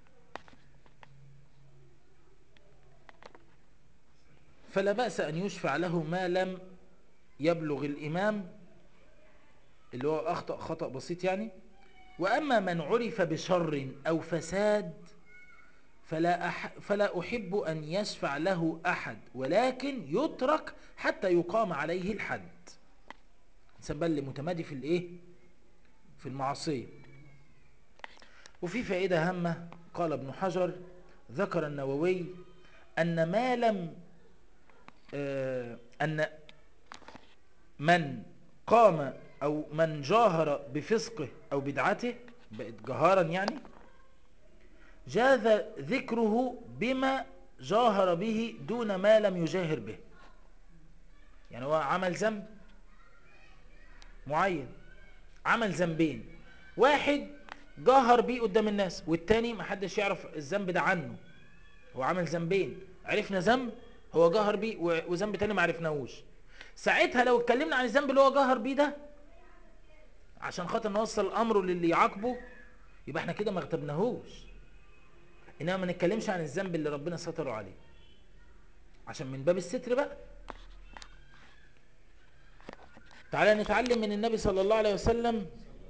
فلا بأس أن يشفع له ما لم يبلغ الإمام اللي هو أخطأ خطأ بسيط يعني وأما من عرف بشر أو فساد فلا, أح فلا أحب أن يشفع له أحد ولكن يترك حتى يقام عليه الحد إنسان بقى اللي متمادي في الإيه في المعصية وفي فائدة هامة قال ابن حجر ذكر النووي أن ما لم آه أن من قام أو من جاهر بفسقه أو بدعته بقت جهارا يعني جاز ذكره بما جاهر به دون ما لم يجاهر به يعني هو عمل ذنب معين عمل ذنبين واحد جاهر بيه قدام الناس والتاني محدش يعرف الذنب ده عنه هو عمل ذنبين عرفنا ذنب هو جاهر بيه و- وذنب تاني ما عرفناهوش ساعتها لو اتكلمنا عن الذنب اللي هو جاهر بيه ده عشان خاطر نوصل امره للي يعاقبه يبقى احنا كده ما اغتبناهوش انما ما نتكلمش عن الذنب اللي ربنا ستره عليه عشان من باب الستر بقى تعالى نتعلم من النبي صلى الله عليه وسلم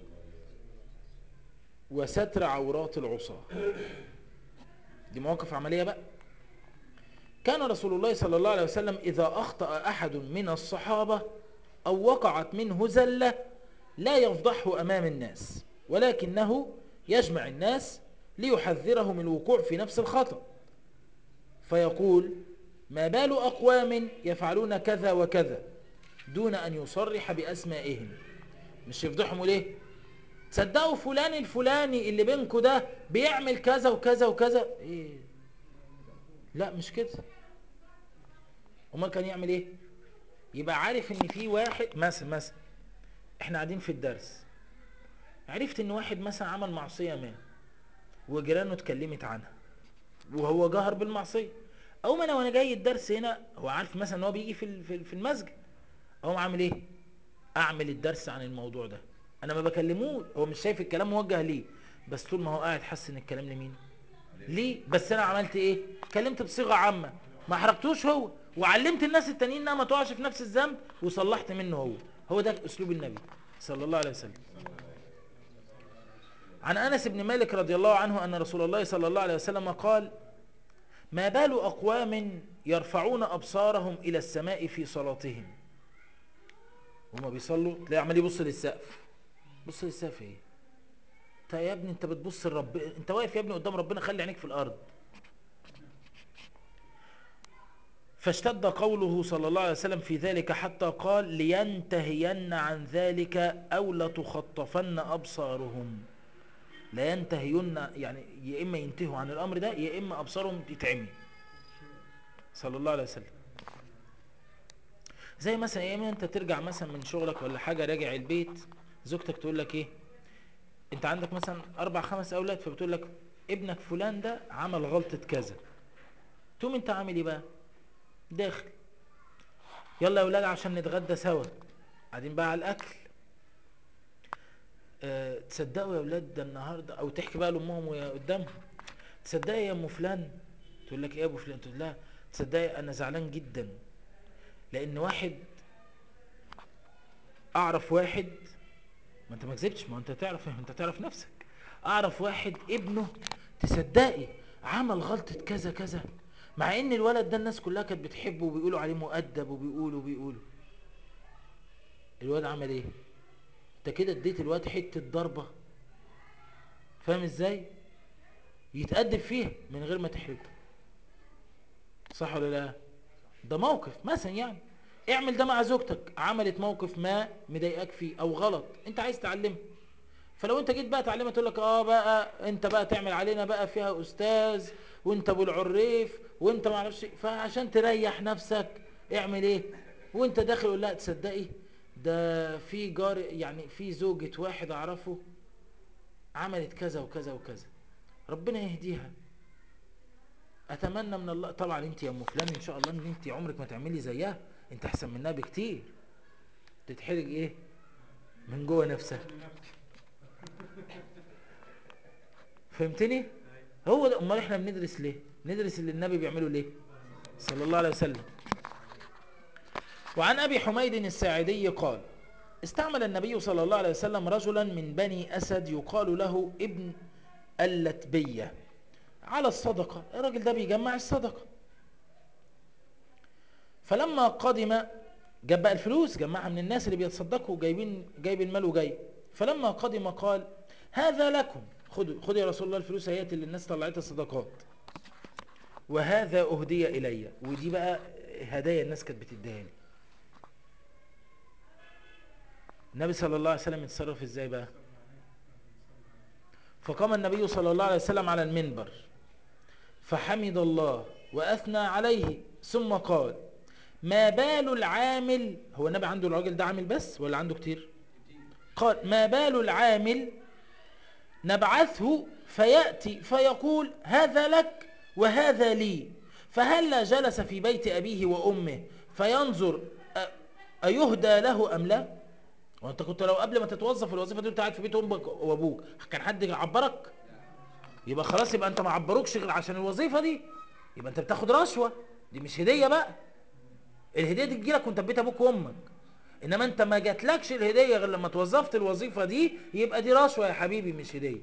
وستر عورات العصاة دي مواقف عملية بقى كان رسول الله صلى الله عليه وسلم إذا أخطأ أحد من الصحابة أو وقعت منه زلة لا يفضحه أمام الناس ولكنه يجمع الناس ليحذرهم الوقوع في نفس الخطأ فيقول ما بال أقوام يفعلون كذا وكذا دون أن يصرح بأسمائهم مش يفضحهم ليه تصدقوا فلان الفلاني اللي بينكوا ده بيعمل كذا وكذا وكذا ايه لا مش كده امال كان يعمل ايه يبقى عارف ان في واحد مثلا مثلا احنا قاعدين في الدرس عرفت ان واحد مثلا عمل معصيه ما وجيرانه اتكلمت عنها وهو جهر بالمعصيه او ما انا وانا جاي الدرس هنا هو عارف مثلا ان هو بيجي في ال- في ال- في المسجد اقوم عامل ايه اعمل الدرس عن الموضوع ده انا ما بكلموش هو مش شايف الكلام موجه ليه بس طول ما هو قاعد حس ان الكلام لمين ليه بس انا عملت ايه كلمت بصيغه عامه ما حرقتوش هو وعلمت الناس التانيين انها ما تقعش في نفس الذنب وصلحت منه هو هو ده اسلوب النبي صلى الله عليه وسلم عن انس بن مالك رضي الله عنه ان رسول الله صلى الله عليه وسلم قال ما بال اقوام يرفعون ابصارهم الى السماء في صلاتهم هما بيصلوا تلاقي عمال يبص للسقف بص للسقف ايه انت يا ابني انت بتبص لرب انت واقف يا ابني قدام ربنا خلي عينيك في الارض فاشتد قوله صلى الله عليه وسلم في ذلك حتى قال لينتهين عن ذلك او لتخطفن ابصارهم لا ينتهين يعني يا اما ينتهوا عن الامر ده يا اما ابصارهم تتعمي صلى الله عليه وسلم زي مثلا ايام انت ترجع مثلا من شغلك ولا حاجه راجع البيت زوجتك تقول لك ايه انت عندك مثلا اربع خمس اولاد فبتقول لك ابنك فلان ده عمل غلطه كذا تقوم انت عامل ايه بقى داخل يلا يا اولاد عشان نتغدى سوا قاعدين بقى على الاكل أه تصدقوا يا اولاد ده النهارده او تحكي بقى لامهم وهي قدامهم تصدقي يا ام فلان تقول لك ايه يا ابو فلان تقول لها تصدقي انا زعلان جدا لان واحد اعرف واحد ما انت ما كذبتش ما انت تعرف انت تعرف نفسك اعرف واحد ابنه تصدقي عمل غلطة كذا كذا مع ان الولد ده الناس كلها كانت بتحبه وبيقولوا عليه مؤدب وبيقولوا وبيقولوا الواد عمل ايه انت كده اديت الواد حتة ضربة فاهم ازاي يتأدب فيها من غير ما تحرجه صح ولا لا ده موقف مثلا يعني اعمل ده مع زوجتك عملت موقف ما مضايقاك فيه او غلط انت عايز تعلمه فلو انت جيت بقى تعلمها تقول لك اه بقى انت بقى تعمل علينا بقى فيها استاذ وانت ابو العريف وانت ما اعرفش إيه. فعشان تريح نفسك اعمل ايه وانت داخل قول لا تصدقي ده في جار يعني في زوجة واحد اعرفه عملت كذا وكذا وكذا ربنا يهديها اتمنى من الله طبعا انت يا ام فلان ان شاء الله ان انت عمرك ما تعملي زيها انت احسن منها بكتير تتحرج ايه من جوه نفسها فهمتني هو ده امال احنا بندرس ليه ندرس اللي النبي بيعمله ليه صلى الله عليه وسلم وعن ابي حميد الساعدي قال استعمل النبي صلى الله عليه وسلم رجلا من بني اسد يقال له ابن اللتبيه على الصدقه الراجل ده بيجمع الصدقه فلما قدم جاب بقى الفلوس جمعها من الناس اللي بيتصدقوا جايبين جايب المال وجاي فلما قدم قال هذا لكم خدوا خدوا يا رسول الله الفلوس اهيت اللي الناس طلعتها صدقات وهذا اهدي الي ودي بقى هدايا الناس كانت بتديها لي النبي صلى الله عليه وسلم يتصرف ازاي بقى فقام النبي صلى الله عليه وسلم على المنبر فحمد الله وأثنى عليه ثم قال ما بال العامل هو النبي عنده الراجل ده عامل بس ولا عنده كتير قال ما بال العامل نبعثه فيأتي فيقول هذا لك وهذا لي فهلا جلس في بيت أبيه وأمه فينظر أ- أيهدى له أم لا وانت كنت لو قبل ما تتوظف الوظيفة دي انت قاعد في بيت أمك وأبوك كان حد يعبرك يبقى خلاص يبقى انت ما عبروكش غير عشان الوظيفة دي يبقى انت بتاخد رشوة دي مش هدية بقى الهدية دي تجيلك وانت في بيت ابوك وامك انما انت ما جاتلكش الهدية غير لما توظفت الوظيفة دي يبقى دي رشوة يا حبيبي مش هدية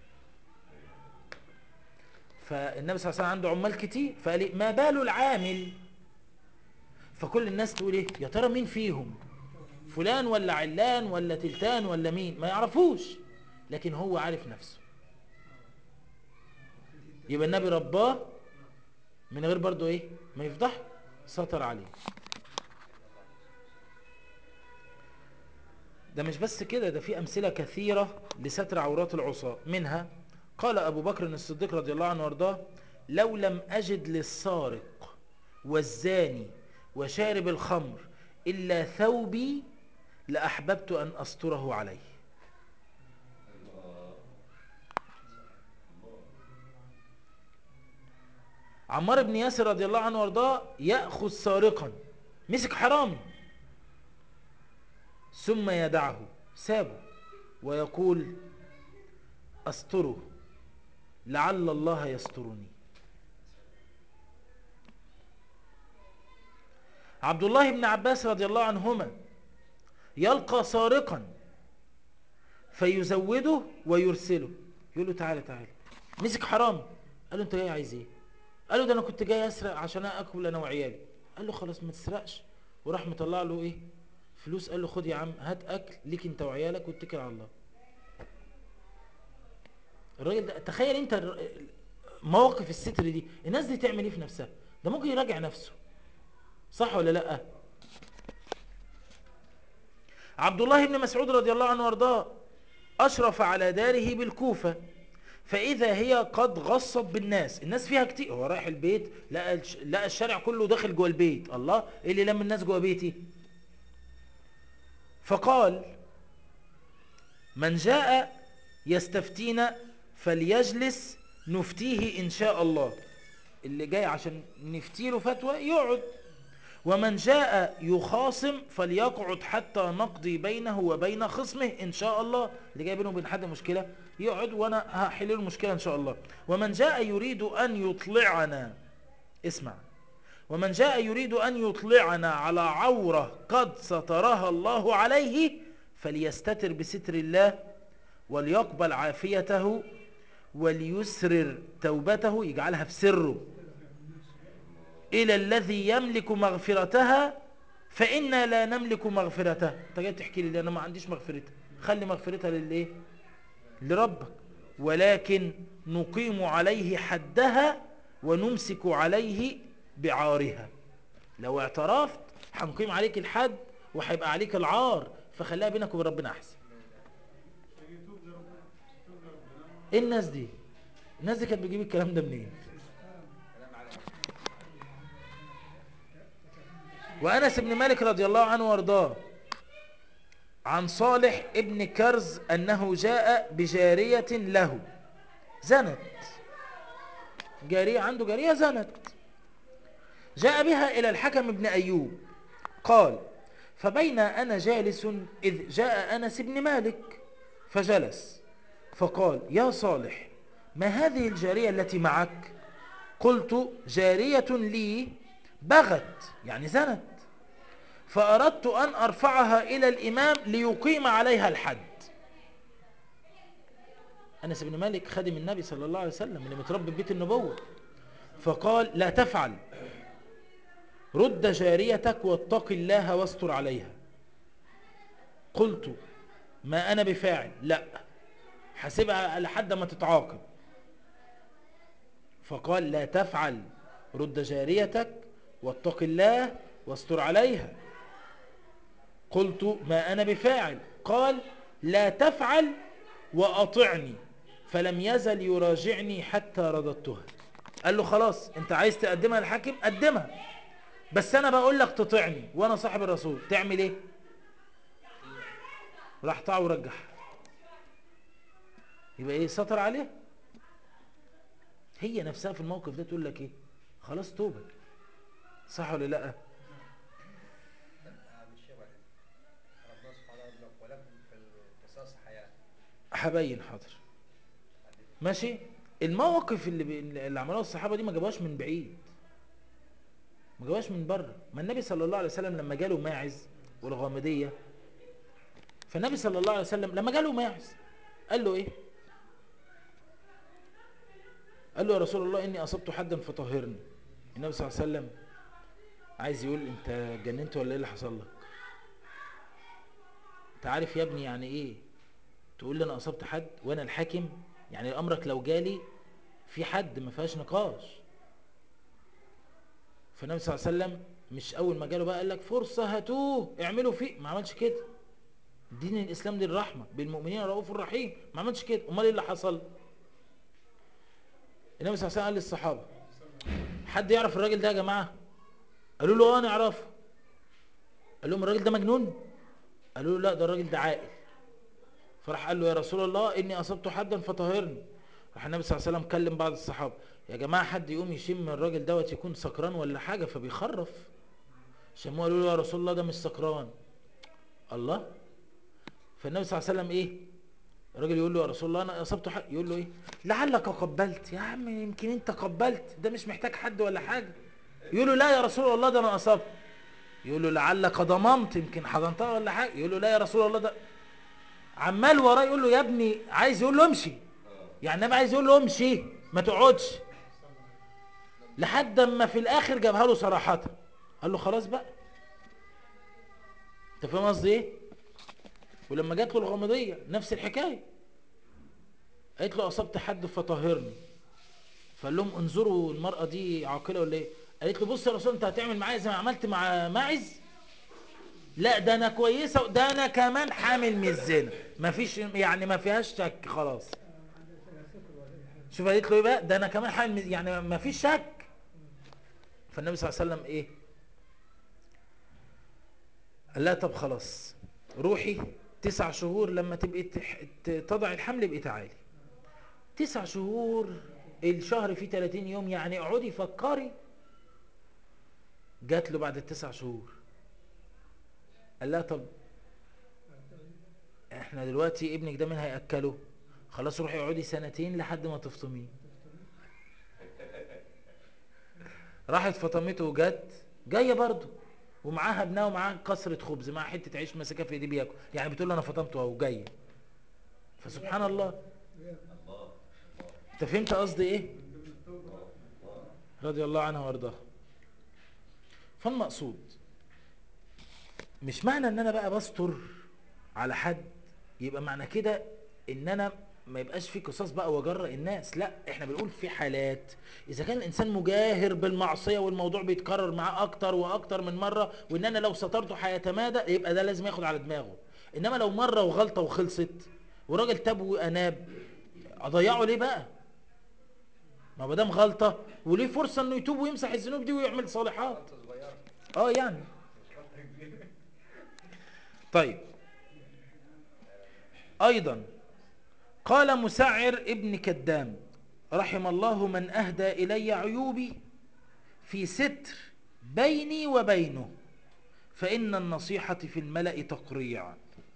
فالنبي صلى الله عليه وسلم عنده عمال كتير فقال إيه؟ ما بال العامل فكل الناس تقول ايه يا ترى مين فيهم فلان ولا علان ولا تلتان ولا مين ما يعرفوش لكن هو عارف نفسه يبقى النبي رباه من غير برضو ايه ما يفضح سطر عليه ده مش بس كده ده في أمثلة كثيرة لستر عورات العصاة منها قال أبو بكر الصديق رضي الله عنه وارضاه لو لم أجد للسارق والزاني وشارب الخمر إلا ثوبي لأحببت أن أستره عليه عمار بن ياسر رضي الله عنه وارضاه يأخذ سارقا مسك حرامي ثم يدعه سابه ويقول أستره لعل الله يسترني عبد الله بن عباس رضي الله عنهما يلقى سارقا فيزوده ويرسله يقول له تعالى تعالى مسك حرام قال له انت جاي عايز ايه قال له ده انا كنت جاي اسرق عشان اكل انا وعيالي قال له خلاص ما تسرقش وراح مطلع له ايه فلوس قال له خد يا عم هات اكل ليك انت وعيالك واتكل على الله الراجل ده تخيل انت الر- مواقف الستر دي الناس دي تعمل ايه في نفسها ده ممكن يراجع نفسه صح ولا لا عبد الله بن مسعود رضي الله عنه وارضاه اشرف على داره بالكوفة فاذا هي قد غصت بالناس الناس فيها كتير هو رايح البيت لقى الش- لقى الشارع كله داخل جوه البيت الله ايه اللي لم الناس جوه بيتي فقال من جاء يستفتينا فليجلس نفتيه إن شاء الله اللي جاي عشان نفتيله فتوى يقعد ومن جاء يخاصم فليقعد حتى نقضي بينه وبين خصمه إن شاء الله اللي جاي بينه وبين حد مشكلة يقعد وأنا هحل له المشكلة إن شاء الله ومن جاء يريد أن يطلعنا اسمع ومن جاء يريد أن يطلعنا على عورة قد سترها الله عليه فليستتر بستر الله وليقبل عافيته وليسرر توبته يجعلها في سره إلى الذي يملك مغفرتها فإنا لا نملك مغفرتها انت جاي تحكي لي ده أنا ما عنديش مغفرتها خلي مغفرتها للإيه لربك ولكن نقيم عليه حدها ونمسك عليه بعارها لو اعترفت هنقيم عليك الحد وهيبقى عليك العار فخليها بينك وبين ربنا احسن ايه الناس دي الناس دي كانت بتجيب الكلام ده منين وانس بن مالك رضي الله عنه وارضاه عن صالح ابن كرز انه جاء بجارية له زنت جارية عنده جارية زنت جاء بها إلى الحكم بن أيوب قال فبين أنا جالس إذ جاء أنس بن مالك فجلس فقال يا صالح ما هذه الجارية التي معك قلت جارية لي بغت يعني زنت فأردت أن أرفعها إلى الإمام ليقيم عليها الحد أنس بن مالك خادم النبي صلى الله عليه وسلم اللي متربي في بيت النبوة فقال لا تفعل رد جاريتك واتق الله واستر عليها قلت ما أنا بفاعل لا حسبها لحد ما تتعاقب فقال لا تفعل رد جاريتك واتق الله واستر عليها قلت ما أنا بفاعل قال لا تفعل وأطعني فلم يزل يراجعني حتى رددتها قال له خلاص انت عايز تقدمها للحاكم قدمها بس انا بقول لك تطيعني وانا صاحب الرسول تعمل ايه راح طاع ورجح يبقى ايه سطر عليه هي نفسها في الموقف ده تقول لك ايه خلاص توبه صح ولا لا مش شبه ربنا سبحانه وتعالى يقول لك ولكم في القصاص حياة هبين حاضر ماشي المواقف اللي بي... اللي عملوها الصحابه دي ما جابوهاش من بعيد ما جابوهاش من بره ما النبي صلى الله عليه وسلم لما جاله ماعز والغامديه فالنبي صلى الله عليه وسلم لما جاله ماعز قال له ايه قال له يا رسول الله اني اصبت حدا فطهرني النبي صلى الله عليه وسلم عايز يقول انت جننت ولا ايه اللي حصل لك انت عارف يا ابني يعني ايه تقول لي انا اصبت حد وانا الحاكم يعني امرك لو جالي في حد ما فيهاش نقاش فالنبي صلى الله عليه وسلم مش اول ما جاله بقى قال لك فرصه هاتوه اعملوا فيه ما عملش كده دين الاسلام دي الرحمه بالمؤمنين رؤوف رحيم ما عملش كده امال ايه اللي حصل النبي صلى الله عليه وسلم قال للصحابه حد يعرف الراجل ده يا جماعه قالوا له اه نعرفه قال لهم الراجل ده مجنون قالوا له لا ده الراجل ده عاقل فراح قال له يا رسول الله اني اصبت حدا فطهرني راح النبي صلى الله عليه وسلم كلم بعض الصحابه يا جماعه حد يقوم يشم الراجل دوت يكون سكران ولا حاجه فبيخرف شموه قالوا له يا رسول الله ده مش سكران الله فالنبي صلى الله عليه وسلم ايه الراجل يقول له يا رسول الله انا اصبت حد يقول له ايه لعلك قبلت يا عم يمكن انت قبلت ده مش محتاج حد ولا حاجه يقول له لا يا رسول الله ده انا اصبت يقول له لعلك ضممت يمكن حضنتها ولا حاجه يقول له لا يا رسول الله ده عمال وراه يقول له يا ابني عايز يقول له امشي يعني النبي عايز يقول له امشي ما تقعدش لحد اما في الاخر جابها له صراحه قال له خلاص بقى انت فاهم قصدي ايه ولما جات له الغامضيه نفس الحكايه قالت له اصبت حد فطهرني فقال لهم انظروا المراه دي عاقله ولا ايه قالت له بص يا رسول انت هتعمل معايا زي ما عملت مع ماعز لا ده انا كويسه ده انا كمان حامل من الزنا مفيش يعني ما فيهاش شك خلاص شوف قالت له ايه بقى ده انا كمان حامل من يعني ما فيش شك فالنبي صلى الله عليه وسلم ايه قال لها طب خلاص روحي تسع شهور لما تبقي تح- ت- تضع الحمل ابقي تعالي تسع شهور الشهر فيه 30 يوم يعني اقعدي فكري جات له بعد التسع شهور قال لها طب احنا دلوقتي ابنك ده مين هياكله خلاص روحي اقعدي سنتين لحد ما تفطميه راحت فطمته وجت جايه برضه ومعاها ابنها ومعاها كسره خبز معاها حته عيش ماسكها في ايديه بياكل يعني بتقول له انا فطمته اهو جايه فسبحان الله انت فهمت قصدي ايه رضي الله عنها وارضاها فالمقصود مش معنى ان انا بقى بستر على حد يبقى معنى كده ان انا ما يبقاش في قصاص بقى وجرأ الناس لا احنا بنقول في حالات اذا كان الانسان مجاهر بالمعصيه والموضوع بيتكرر معاه اكتر واكتر من مره وان انا لو سترته هيتمادى يبقى ده لازم ياخد على دماغه انما لو مره وغلطه وخلصت وراجل تاب واناب اضيعه ليه بقى ما ما دام غلطه وليه فرصه انه يتوب ويمسح الذنوب دي ويعمل صالحات غلطة صغيرة اه يعني طيب ايضا قال مسعر ابن كدام رحم الله من اهدى الي عيوبي في ستر بيني وبينه فان النصيحة في الملأ تقريع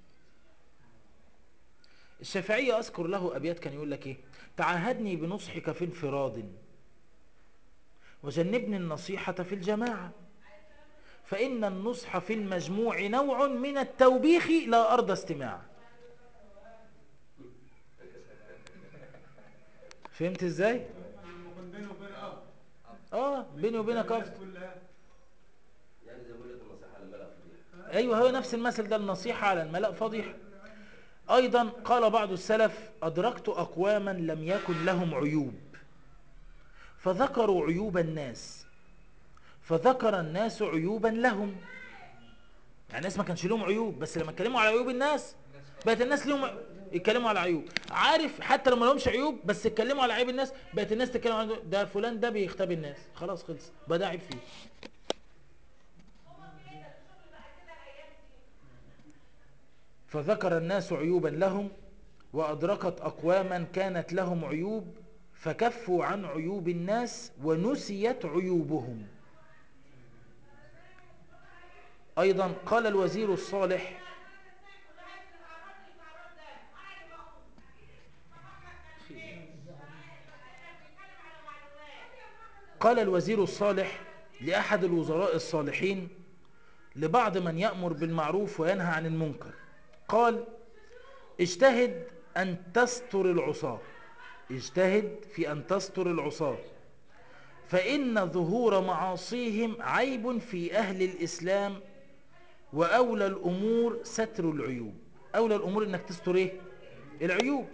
الشافعية اذكر له ابيات كان يقول لك ايه تعاهدني بنصحك في انفراد وجنبني النصيحة في الجماعة فإن النصح في المجموع نوع من التوبيخ لا أرضى استماع فهمت ازاي؟ يكون بينه وبين اب اه بيني وبينك الناس افضل كلها يعني زي ما بقول لك النصيحه للملأ فضيحه ايوه هو نفس المثل ده النصيحة على الملأ فضيحة ايضا قال بعض السلف ادركت اقواما لم يكن لهم عيوب فذكروا عيوب الناس فذكر الناس عيوبا لهم يعني الناس ما كانش لهم عيوب بس لما اتكلموا على عيوب الناس بقت الناس لهم يتكلموا على عيوب عارف حتى لو ما لهمش عيوب بس يتكلموا على عيب الناس بقت الناس تتكلم على ده فلان ده بيختبي الناس خلاص خلص بقى ده عيب فيه فذكر الناس عيوبا لهم وأدركت أقواما كانت لهم عيوب فكفوا عن عيوب الناس ونسيت عيوبهم أيضا قال الوزير الصالح قال الوزير الصالح لأحد الوزراء الصالحين لبعض من يأمر بالمعروف وينهى عن المنكر قال اجتهد أن تستر العصاة اجتهد في أن تستر العصاة فإن ظهور معاصيهم عيب في أهل الإسلام وأولى الأمور ستر العيوب أولى الأمور أنك تستر إيه؟ العيوب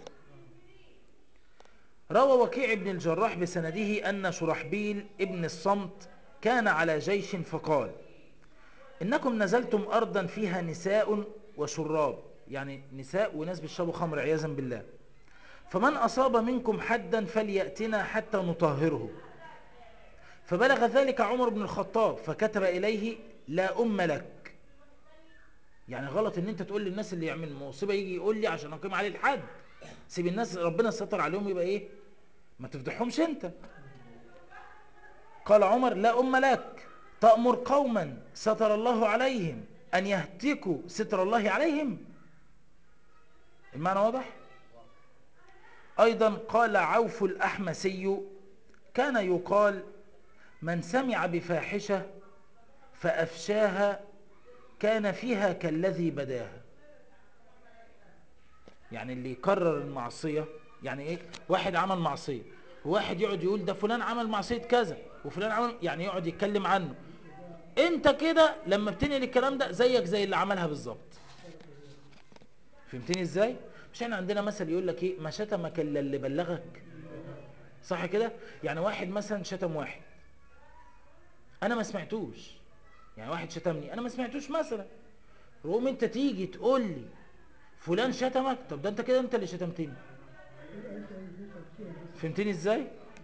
روى وكيع بن الجراح بسنده أن شرحبيل ابن الصمت كان على جيش فقال إنكم نزلتم أرضا فيها نساء وشراب يعني نساء وناس بيشربوا خمر عياذا بالله فمن أصاب منكم حدا فليأتنا حتى نطهره فبلغ ذلك عمر بن الخطاب فكتب إليه لا أم لك يعني غلط ان انت تقول للناس اللي يعمل مصيبة يجي يقول لي عشان اقيم عليه الحد سيب الناس ربنا ستر عليهم يبقى ايه ما تفضحهمش انت قال عمر لا أم لك تأمر قوما ستر الله عليهم أن يهتكوا ستر الله عليهم المعنى واضح أيضا قال عوف الأحمسي كان يقال من سمع بفاحشة فأفشاها كان فيها كالذي بداها يعني اللي يكرر المعصية يعني ايه واحد عمل معصية وواحد يقعد يقول ده فلان عمل معصية كذا وفلان عمل يعني يقعد يتكلم عنه انت كده لما بتنقل الكلام ده زيك زي اللي عملها بالظبط فهمتني ازاي مش احنا عندنا مثل يقول لك ايه ما شتمك الا اللي بلغك صح كده يعني واحد مثلا شتم واحد انا ما سمعتوش يعني واحد شتمني انا ما سمعتوش مثلا رغم انت تيجي تقول لي فلان شتمك طب ده انت كده انت اللي شتمتني فهمتني ازاي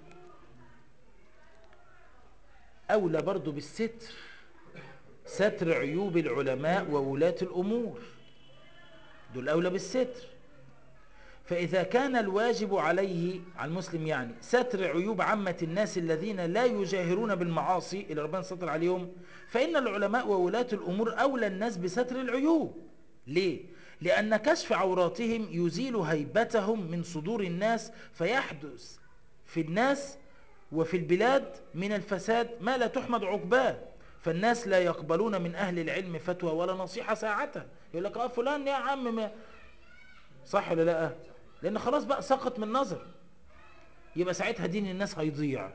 اولى برضو بالستر ستر عيوب العلماء وولاة الامور دول اولى بالستر فإذا كان الواجب عليه على المسلم يعني ستر عيوب عامة الناس الذين لا يجاهرون بالمعاصي اللي ربنا ستر عليهم فإن العلماء وولاة الأمور أولى الناس بستر العيوب ليه؟ لأن كشف عوراتهم يزيل هيبتهم من صدور الناس فيحدث في الناس وفي البلاد من الفساد ما لا تحمد عقباه فالناس لا يقبلون من أهل العلم فتوى ولا نصيحة ساعتها يقول لك اه فلان يا عم ما صح ولا لا لأن خلاص بقى سقط من نظر يبقى ساعتها دين الناس هيضيع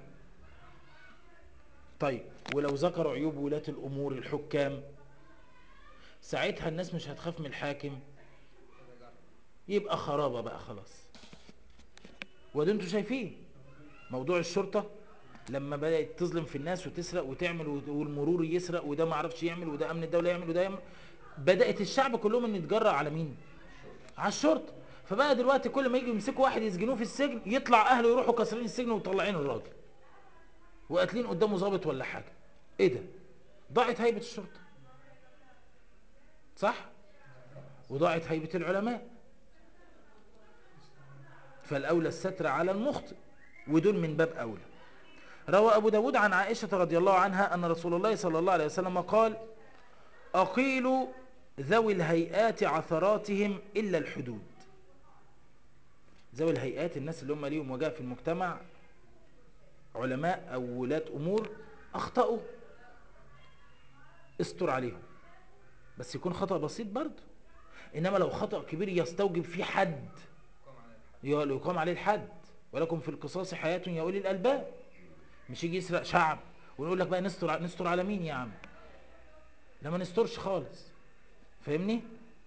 طيب ولو ذكروا عيوب ولاة الأمور الحكام ساعتها الناس مش هتخاف من الحاكم يبقى خرابة بقى خلاص وده انتوا شايفين موضوع الشرطة لما بدأت تظلم في الناس وتسرق وتعمل والمرور يسرق وده ما عرفش يعمل وده أمن الدولة يعمل وده يعمل بدأت الشعب كلهم ان يتجرأ على مين على الشرطة فبقى دلوقتي كل ما يجي يمسكوا واحد يسجنوه في السجن يطلع اهله يروحوا كسرين السجن ومطلعين الراجل وقاتلين قدامه ضابط ولا حاجة ايه ده ضاعت هيبة الشرطة صح وضاعت هيبة العلماء فالأولى الستر على المخطئ ودول من باب أولى روى أبو داود عن عائشة رضي الله عنها أن رسول الله صلى الله عليه وسلم قال أقيلوا ذوي الهيئات عثراتهم إلا الحدود ذوي الهيئات الناس اللي هم ليهم وجاه في المجتمع علماء أو ولاة أمور أخطأوا استر عليهم بس يكون خطأ بسيط برضه إنما لو خطأ كبير يستوجب فيه حد يقام عليه الحد ولكم في القصاص حياة يا أولي الألباب مش يجي يسرق شعب ونقول لك بقى نستر نستر على مين يا عم لا ما نسترش خالص فاهمني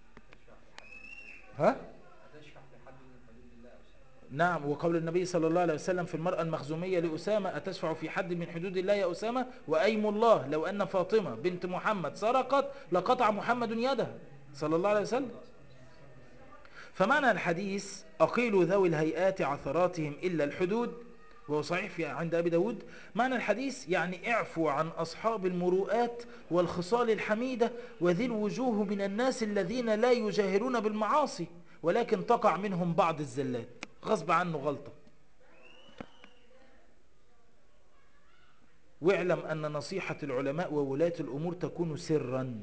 ها هتشفع في حد من حدود الله أو شيء. نعم وقول النبي صلى الله عليه وسلم في المرأة المخزومية لأسامة أتشفع في حد من حدود الله يا أسامة وأيم الله لو أن فاطمة بنت محمد سرقت لقطع محمد يدها صلى الله عليه وسلم فمعنى الحديث أقيلوا ذوي الهيئات عثراتهم إلا الحدود وهو صحيح في عند أبي داود معنى الحديث يعني اعفوا عن أصحاب المروءات والخصال الحميدة وذي الوجوه من الناس الذين لا يجاهرون بالمعاصي ولكن تقع منهم بعض الزلات غصب عنه غلطة واعلم أن نصيحة العلماء وولاة الأمور تكون سرا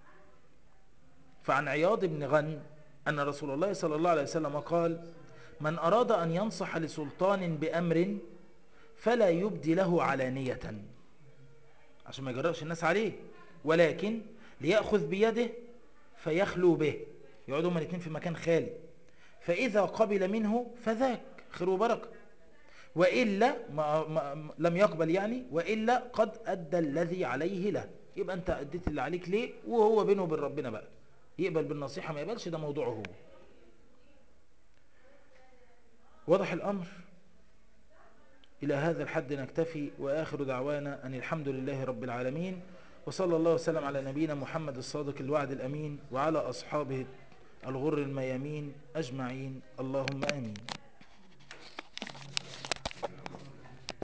فعن عياض بن غن أن رسول الله صلى الله عليه وسلم قال من أراد أن ينصح لسلطان بأمر فلا يبدي له علانية عشان ما يجرأش الناس عليه ولكن ليأخذ بيده فيخلو به يقعدوا هما الاثنين في مكان خالي فإذا قبل منه فذاك خير وبركة وإلا ما ما لم يقبل يعني وإلا قد أدى الذي عليه له يبقى أنت أديت اللي عليك ليه وهو بينه وبين ربنا بقى يقبل بالنصيحة ما يقبلش ده موضوعه هو واضح الأمر إلى هذا الحد نكتفي وآخر دعوانا أن الحمد لله رب العالمين وصلى الله وسلم على نبينا محمد الصادق الوعد الأمين وعلى أصحابه الغر الميامين أجمعين اللهم آمين